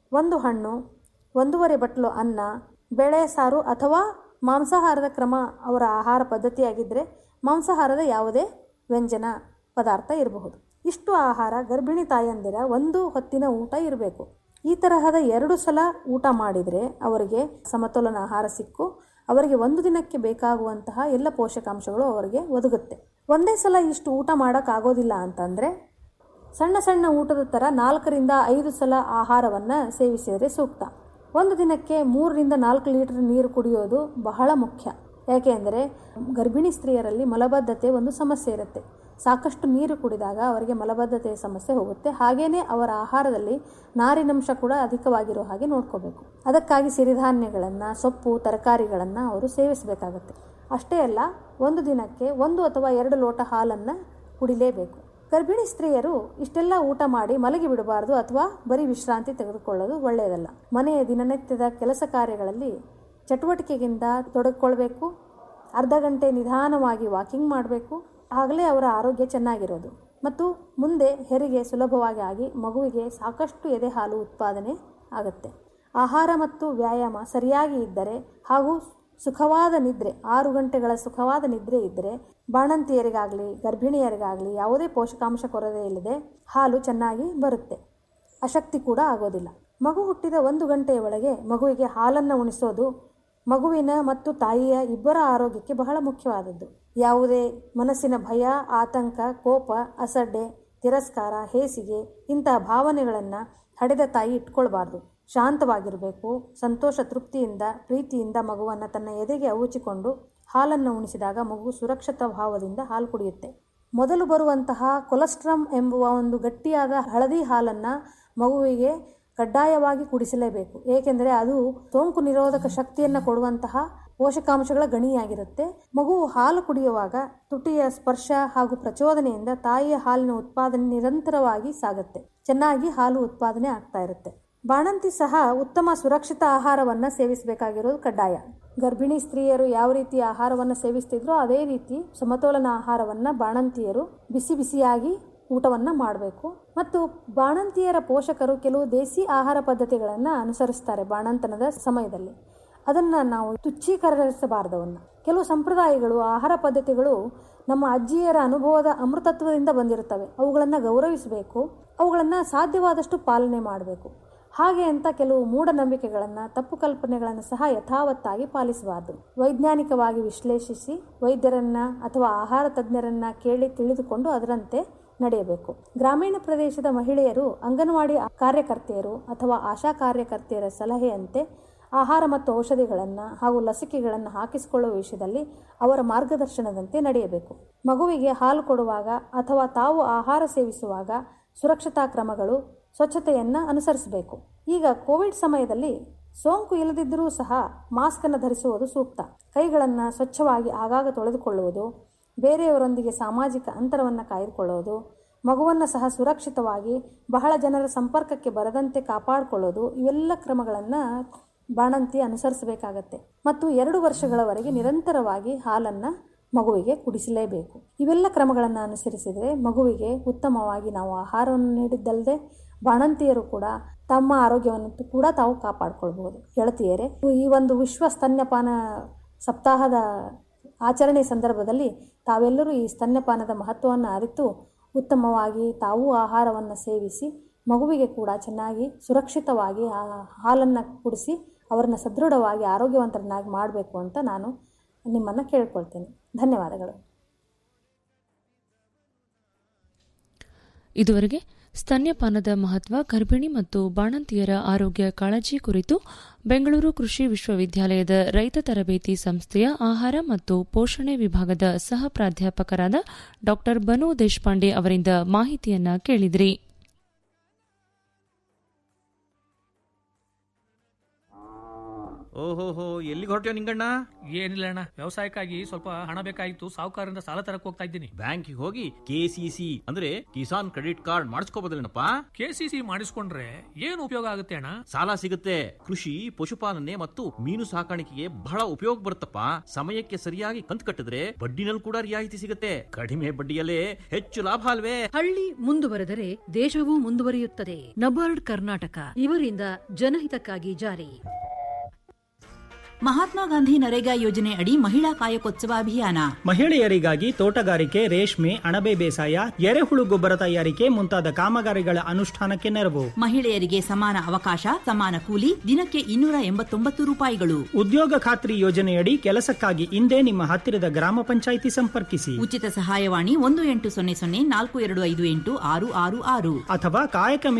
ಒಂದು ಹಣ್ಣು ಒಂದೂವರೆ ಬಟ್ಲು ಅನ್ನ ಬೇಳೆ ಸಾರು ಅಥವಾ ಮಾಂಸಾಹಾರದ ಕ್ರಮ ಅವರ ಆಹಾರ ಪದ್ಧತಿಯಾಗಿದ್ದರೆ ಮಾಂಸಾಹಾರದ ಯಾವುದೇ ವ್ಯಂಜನ ಪದಾರ್ಥ ಇರಬಹುದು ಇಷ್ಟು ಆಹಾರ ಗರ್ಭಿಣಿ ತಾಯಂದಿರ ಒಂದು ಹೊತ್ತಿನ ಊಟ ಇರಬೇಕು ಈ ತರಹದ ಎರಡು ಸಲ ಊಟ ಮಾಡಿದರೆ ಅವರಿಗೆ ಸಮತೋಲನ ಆಹಾರ ಸಿಕ್ಕು ಅವರಿಗೆ ಒಂದು ದಿನಕ್ಕೆ ಬೇಕಾಗುವಂತಹ ಎಲ್ಲ ಪೋಷಕಾಂಶಗಳು ಅವರಿಗೆ ಒದಗುತ್ತೆ ಒಂದೇ ಸಲ ಇಷ್ಟು ಊಟ ಮಾಡೋಕ್ಕಾಗೋದಿಲ್ಲ ಅಂತಂದರೆ ಸಣ್ಣ ಸಣ್ಣ ಊಟದ ಥರ ನಾಲ್ಕರಿಂದ ಐದು ಸಲ ಆಹಾರವನ್ನು ಸೇವಿಸಿದರೆ ಸೂಕ್ತ ಒಂದು ದಿನಕ್ಕೆ ಮೂರರಿಂದ ನಾಲ್ಕು ಲೀಟರ್ ನೀರು ಕುಡಿಯೋದು ಬಹಳ ಮುಖ್ಯ ಯಾಕೆ ಅಂದರೆ ಗರ್ಭಿಣಿ ಸ್ತ್ರೀಯರಲ್ಲಿ ಮಲಬದ್ಧತೆ ಒಂದು ಸಮಸ್ಯೆ ಇರುತ್ತೆ ಸಾಕಷ್ಟು ನೀರು ಕುಡಿದಾಗ ಅವರಿಗೆ ಮಲಬದ್ಧತೆಯ ಸಮಸ್ಯೆ ಹೋಗುತ್ತೆ ಹಾಗೆಯೇ ಅವರ ಆಹಾರದಲ್ಲಿ ನಾರಿನಂಶ ಕೂಡ ಅಧಿಕವಾಗಿರೋ ಹಾಗೆ ನೋಡ್ಕೋಬೇಕು ಅದಕ್ಕಾಗಿ ಸಿರಿಧಾನ್ಯಗಳನ್ನು ಸೊಪ್ಪು ತರಕಾರಿಗಳನ್ನು ಅವರು ಸೇವಿಸಬೇಕಾಗತ್ತೆ ಅಷ್ಟೇ ಅಲ್ಲ ಒಂದು ದಿನಕ್ಕೆ ಒಂದು ಅಥವಾ ಎರಡು ಲೋಟ ಹಾಲನ್ನು ಕುಡಿಲೇಬೇಕು ಗರ್ಭಿಣಿ ಸ್ತ್ರೀಯರು ಇಷ್ಟೆಲ್ಲ ಊಟ ಮಾಡಿ ಮಲಗಿ ಬಿಡಬಾರ್ದು ಅಥವಾ ಬರೀ ವಿಶ್ರಾಂತಿ ತೆಗೆದುಕೊಳ್ಳೋದು ಒಳ್ಳೆಯದಲ್ಲ ಮನೆಯ ದಿನನಿತ್ಯದ ಕೆಲಸ ಕಾರ್ಯಗಳಲ್ಲಿ ಚಟುವಟಿಕೆಗಿಂತ ತೊಡಗಿಕೊಳ್ಬೇಕು ಅರ್ಧ ಗಂಟೆ ನಿಧಾನವಾಗಿ ವಾಕಿಂಗ್ ಮಾಡಬೇಕು ಆಗಲೇ ಅವರ ಆರೋಗ್ಯ ಚೆನ್ನಾಗಿರೋದು ಮತ್ತು ಮುಂದೆ ಹೆರಿಗೆ ಸುಲಭವಾಗಿ ಆಗಿ ಮಗುವಿಗೆ ಸಾಕಷ್ಟು ಎದೆ ಹಾಲು ಉತ್ಪಾದನೆ ಆಗುತ್ತೆ ಆಹಾರ ಮತ್ತು ವ್ಯಾಯಾಮ ಸರಿಯಾಗಿ ಇದ್ದರೆ ಹಾಗೂ ಸುಖವಾದ ನಿದ್ರೆ ಆರು ಗಂಟೆಗಳ ಸುಖವಾದ ನಿದ್ರೆ ಇದ್ದರೆ ಬಾಣಂತಿಯರಿಗಾಗಲಿ ಗರ್ಭಿಣಿಯರಿಗಾಗಲಿ ಯಾವುದೇ ಪೋಷಕಾಂಶ ಕೊರತೆ ಇಲ್ಲದೆ ಹಾಲು ಚೆನ್ನಾಗಿ ಬರುತ್ತೆ ಅಶಕ್ತಿ ಕೂಡ ಆಗೋದಿಲ್ಲ ಮಗು ಹುಟ್ಟಿದ ಒಂದು ಗಂಟೆಯ ಒಳಗೆ ಮಗುವಿಗೆ ಹಾಲನ್ನು ಉಣಿಸೋದು ಮಗುವಿನ ಮತ್ತು ತಾಯಿಯ ಇಬ್ಬರ ಆರೋಗ್ಯಕ್ಕೆ ಬಹಳ ಮುಖ್ಯವಾದದ್ದು ಯಾವುದೇ ಮನಸ್ಸಿನ ಭಯ ಆತಂಕ ಕೋಪ ಅಸಡ್ಡೆ ತಿರಸ್ಕಾರ ಹೇಸಿಗೆ ಇಂತಹ ಭಾವನೆಗಳನ್ನು ಹಡೆದ ತಾಯಿ ಇಟ್ಕೊಳ್ಬಾರ್ದು ಶಾಂತವಾಗಿರಬೇಕು ಸಂತೋಷ ತೃಪ್ತಿಯಿಂದ ಪ್ರೀತಿಯಿಂದ ಮಗುವನ್ನು ತನ್ನ ಎದೆಗೆ ಅವುಚಿಕೊಂಡು ಹಾಲನ್ನು ಉಣಿಸಿದಾಗ ಮಗು ಸುರಕ್ಷಿತ ಭಾವದಿಂದ ಹಾಲು ಕುಡಿಯುತ್ತೆ ಮೊದಲು ಬರುವಂತಹ ಕೊಲೆಸ್ಟ್ರಮ್ ಎಂಬುವ ಒಂದು ಗಟ್ಟಿಯಾದ ಹಳದಿ ಹಾಲನ್ನು ಮಗುವಿಗೆ ಕಡ್ಡಾಯವಾಗಿ ಕುಡಿಸಲೇಬೇಕು ಏಕೆಂದರೆ ಅದು ಸೋಂಕು ನಿರೋಧಕ ಶಕ್ತಿಯನ್ನು ಕೊಡುವಂತಹ ಪೋಷಕಾಂಶಗಳ ಗಣಿಯಾಗಿರುತ್ತೆ ಮಗು ಹಾಲು ಕುಡಿಯುವಾಗ ತುಟಿಯ ಸ್ಪರ್ಶ ಹಾಗೂ ಪ್ರಚೋದನೆಯಿಂದ ತಾಯಿಯ ಹಾಲಿನ ಉತ್ಪಾದನೆ ನಿರಂತರವಾಗಿ ಸಾಗುತ್ತೆ ಚೆನ್ನಾಗಿ ಹಾಲು ಉತ್ಪಾದನೆ ಆಗ್ತಾ ಇರುತ್ತೆ ಬಾಣಂತಿ ಸಹ ಉತ್ತಮ ಸುರಕ್ಷಿತ ಆಹಾರವನ್ನು ಸೇವಿಸಬೇಕಾಗಿರೋದು ಕಡ್ಡಾಯ ಗರ್ಭಿಣಿ ಸ್ತ್ರೀಯರು ಯಾವ ರೀತಿ ಆಹಾರವನ್ನು ಸೇವಿಸ್ತಿದ್ರೋ ಅದೇ ರೀತಿ ಸಮತೋಲನ ಆಹಾರವನ್ನು ಬಾಣಂತಿಯರು ಬಿಸಿ ಬಿಸಿಯಾಗಿ ಊಟವನ್ನು ಮಾಡಬೇಕು ಮತ್ತು ಬಾಣಂತಿಯರ ಪೋಷಕರು ಕೆಲವು ದೇಸಿ ಆಹಾರ ಪದ್ಧತಿಗಳನ್ನು ಅನುಸರಿಸ್ತಾರೆ ಬಾಣಂತನದ ಸಮಯದಲ್ಲಿ ಅದನ್ನು ನಾವು ತುಚ್ಛೀಕರಿಸಬಾರ್ದವನ್ನ ಕೆಲವು ಸಂಪ್ರದಾಯಗಳು ಆಹಾರ ಪದ್ಧತಿಗಳು ನಮ್ಮ ಅಜ್ಜಿಯರ ಅನುಭವದ ಅಮೃತತ್ವದಿಂದ ಬಂದಿರುತ್ತವೆ ಅವುಗಳನ್ನು ಗೌರವಿಸಬೇಕು ಅವುಗಳನ್ನು ಸಾಧ್ಯವಾದಷ್ಟು ಪಾಲನೆ ಮಾಡಬೇಕು ಹಾಗೆ ಅಂತ ಕೆಲವು ಮೂಢನಂಬಿಕೆಗಳನ್ನು ತಪ್ಪು ಕಲ್ಪನೆಗಳನ್ನು ಸಹ ಯಥಾವತ್ತಾಗಿ ಪಾಲಿಸಬಾರದು ವೈಜ್ಞಾನಿಕವಾಗಿ ವಿಶ್ಲೇಷಿಸಿ ವೈದ್ಯರನ್ನ ಅಥವಾ ಆಹಾರ ತಜ್ಞರನ್ನ ಕೇಳಿ ತಿಳಿದುಕೊಂಡು ಅದರಂತೆ ನಡೆಯಬೇಕು ಗ್ರಾಮೀಣ ಪ್ರದೇಶದ ಮಹಿಳೆಯರು ಅಂಗನವಾಡಿ ಕಾರ್ಯಕರ್ತೆಯರು ಅಥವಾ ಆಶಾ ಕಾರ್ಯಕರ್ತೆಯರ ಸಲಹೆಯಂತೆ ಆಹಾರ ಮತ್ತು ಔಷಧಿಗಳನ್ನು ಹಾಗೂ ಲಸಿಕೆಗಳನ್ನು ಹಾಕಿಸಿಕೊಳ್ಳುವ ವಿಷಯದಲ್ಲಿ ಅವರ ಮಾರ್ಗದರ್ಶನದಂತೆ ನಡೆಯಬೇಕು ಮಗುವಿಗೆ ಹಾಲು ಕೊಡುವಾಗ ಅಥವಾ ತಾವು ಆಹಾರ ಸೇವಿಸುವಾಗ ಸುರಕ್ಷತಾ ಕ್ರಮಗಳು ಸ್ವಚ್ಛತೆಯನ್ನು ಅನುಸರಿಸಬೇಕು ಈಗ ಕೋವಿಡ್ ಸಮಯದಲ್ಲಿ ಸೋಂಕು ಇಲ್ಲದಿದ್ದರೂ ಸಹ ಮಾಸ್ಕನ್ನು ಧರಿಸುವುದು ಸೂಕ್ತ ಕೈಗಳನ್ನು ಸ್ವಚ್ಛವಾಗಿ ಆಗಾಗ ತೊಳೆದುಕೊಳ್ಳುವುದು ಬೇರೆಯವರೊಂದಿಗೆ ಸಾಮಾಜಿಕ ಅಂತರವನ್ನು ಕಾಯ್ದುಕೊಳ್ಳೋದು ಮಗುವನ್ನು ಸಹ ಸುರಕ್ಷಿತವಾಗಿ ಬಹಳ ಜನರ ಸಂಪರ್ಕಕ್ಕೆ ಬರದಂತೆ ಕಾಪಾಡಿಕೊಳ್ಳೋದು ಇವೆಲ್ಲ ಕ್ರಮಗಳನ್ನು ಬಾಣಂತಿ ಅನುಸರಿಸಬೇಕಾಗತ್ತೆ ಮತ್ತು ಎರಡು ವರ್ಷಗಳವರೆಗೆ ನಿರಂತರವಾಗಿ ಹಾಲನ್ನು ಮಗುವಿಗೆ ಕುಡಿಸಲೇಬೇಕು ಇವೆಲ್ಲ ಕ್ರಮಗಳನ್ನು ಅನುಸರಿಸಿದರೆ ಮಗುವಿಗೆ ಉತ್ತಮವಾಗಿ ನಾವು ಆಹಾರವನ್ನು ನೀಡಿದ್ದಲ್ಲದೆ ಬಾಣಂತಿಯರು ಕೂಡ ತಮ್ಮ ಆರೋಗ್ಯವನ್ನು ಕೂಡ ತಾವು ಕಾಪಾಡಿಕೊಳ್ಬಹುದು ಗೆಳತಿಯರೇ ಈ ಒಂದು ವಿಶ್ವ ಸ್ತನ್ಯಪಾನ ಸಪ್ತಾಹದ ಆಚರಣೆ ಸಂದರ್ಭದಲ್ಲಿ ತಾವೆಲ್ಲರೂ ಈ ಸ್ತನ್ಯಪಾನದ ಮಹತ್ವವನ್ನು ಅರಿತು ಉತ್ತಮವಾಗಿ ತಾವೂ ಆಹಾರವನ್ನು ಸೇವಿಸಿ ಮಗುವಿಗೆ ಕೂಡ ಚೆನ್ನಾಗಿ ಸುರಕ್ಷಿತವಾಗಿ ಆ ಹಾಲನ್ನು ಕುಡಿಸಿ ಅವರನ್ನು ಸದೃಢವಾಗಿ ಆರೋಗ್ಯವಂತರನ್ನಾಗಿ ಮಾಡಬೇಕು ಅಂತ ನಾನು ನಿಮ್ಮನ್ನು ಕೇಳ್ಕೊಳ್ತೇನೆ ಧನ್ಯವಾದಗಳು ಇದುವರೆಗೆ ಸ್ತನ್ಯಪಾನದ ಮಹತ್ವ ಗರ್ಭಿಣಿ ಮತ್ತು ಬಾಣಂತಿಯರ ಆರೋಗ್ಯ ಕಾಳಜಿ ಕುರಿತು ಬೆಂಗಳೂರು ಕೃಷಿ ವಿಶ್ವವಿದ್ಯಾಲಯದ ರೈತ ತರಬೇತಿ ಸಂಸ್ಥೆಯ ಆಹಾರ ಮತ್ತು ಪೋಷಣೆ ವಿಭಾಗದ ಸಹ ಪ್ರಾಧ್ಯಾಪಕರಾದ ಡಾ ಬನು ದೇಶಪಾಂಡೆ ಅವರಿಂದ ಮಾಹಿತಿಯನ್ನ ಕೇಳಿದ್ರಿ ಓಹೋಹೋ ಎಲ್ಲಿಗೆ ಹೊರಟ್ಯೋ ನಿಂಗಣ್ಣ ಏನಿಲ್ಲ ಅಣ್ಣ ವ್ಯವಸಾಯಕ್ಕಾಗಿ ಸ್ವಲ್ಪ ಹಣ ಬೇಕಾಗಿತ್ತು ಸಾಹುಕಾರರಿಂದ ಸಾಲ ತರಕ್ ಹೋಗ್ತಾ ಇದ್ದೀನಿ ಬ್ಯಾಂಕಿಗೆ ಹೋಗಿ ಕೆಸಿಸಿ ಅಂದ್ರೆ ಕಿಸಾನ್ ಕ್ರೆಡಿಟ್ ಕಾರ್ಡ್ ಮಾಡಿಸ್ಕೋಬೋದಿಲ್ಲಪ್ಪ ಕೆಸಿಸಿ ಮಾಡಿಸ್ಕೊಂಡ್ರೆ ಏನು ಉಪಯೋಗ ಆಗುತ್ತೆ ಅಣ್ಣ ಸಾಲ ಸಿಗುತ್ತೆ ಕೃಷಿ ಪಶುಪಾಲನೆ ಮತ್ತು ಮೀನು ಸಾಕಾಣಿಕೆಗೆ ಬಹಳ ಉಪಯೋಗ ಬರುತ್ತಪ್ಪ ಸಮಯಕ್ಕೆ ಸರಿಯಾಗಿ ಕಂತು ಕಟ್ಟಿದ್ರೆ ಬಡ್ಡಿನಲ್ಲಿ ಕೂಡ ರಿಯಾಯಿತಿ ಸಿಗುತ್ತೆ ಕಡಿಮೆ ಬಡ್ಡಿಯಲ್ಲೇ ಹೆಚ್ಚು ಲಾಭ ಅಲ್ವೇ ಹಳ್ಳಿ ಮುಂದುವರೆದರೆ ದೇಶವೂ ಮುಂದುವರಿಯುತ್ತದೆ ನಬಾರ್ಡ್ ಕರ್ನಾಟಕ ಇವರಿಂದ ಜನಹಿತಕ್ಕಾಗಿ ಜಾರಿ ಮಹಾತ್ಮ ಗಾಂಧಿ ನರೇಗಾ ಯೋಜನೆ ಅಡಿ ಮಹಿಳಾ ಕಾಯಕೋತ್ಸವ ಅಭಿಯಾನ ಮಹಿಳೆಯರಿಗಾಗಿ ತೋಟಗಾರಿಕೆ ರೇಷ್ಮೆ ಅಣಬೆ ಬೇಸಾಯ ಎರೆಹುಳು ಗೊಬ್ಬರ ತಯಾರಿಕೆ ಮುಂತಾದ ಕಾಮಗಾರಿಗಳ ಅನುಷ್ಠಾನಕ್ಕೆ ನೆರವು ಮಹಿಳೆಯರಿಗೆ ಸಮಾನ ಅವಕಾಶ ಸಮಾನ ಕೂಲಿ ದಿನಕ್ಕೆ ಇನ್ನೂರ ಎಂಬತ್ತೊಂಬತ್ತು ರೂಪಾಯಿಗಳು ಉದ್ಯೋಗ ಖಾತ್ರಿ ಯೋಜನೆಯಡಿ ಕೆಲಸಕ್ಕಾಗಿ ಇಂದೇ ನಿಮ್ಮ ಹತ್ತಿರದ ಗ್ರಾಮ ಪಂಚಾಯಿತಿ ಸಂಪರ್ಕಿಸಿ ಉಚಿತ ಸಹಾಯವಾಣಿ ಒಂದು ಎಂಟು ಸೊನ್ನೆ ಸೊನ್ನೆ ನಾಲ್ಕು ಎರಡು ಐದು ಎಂಟು ಆರು ಆರು ಆರು ಅಥವಾ ಕಾಯಕ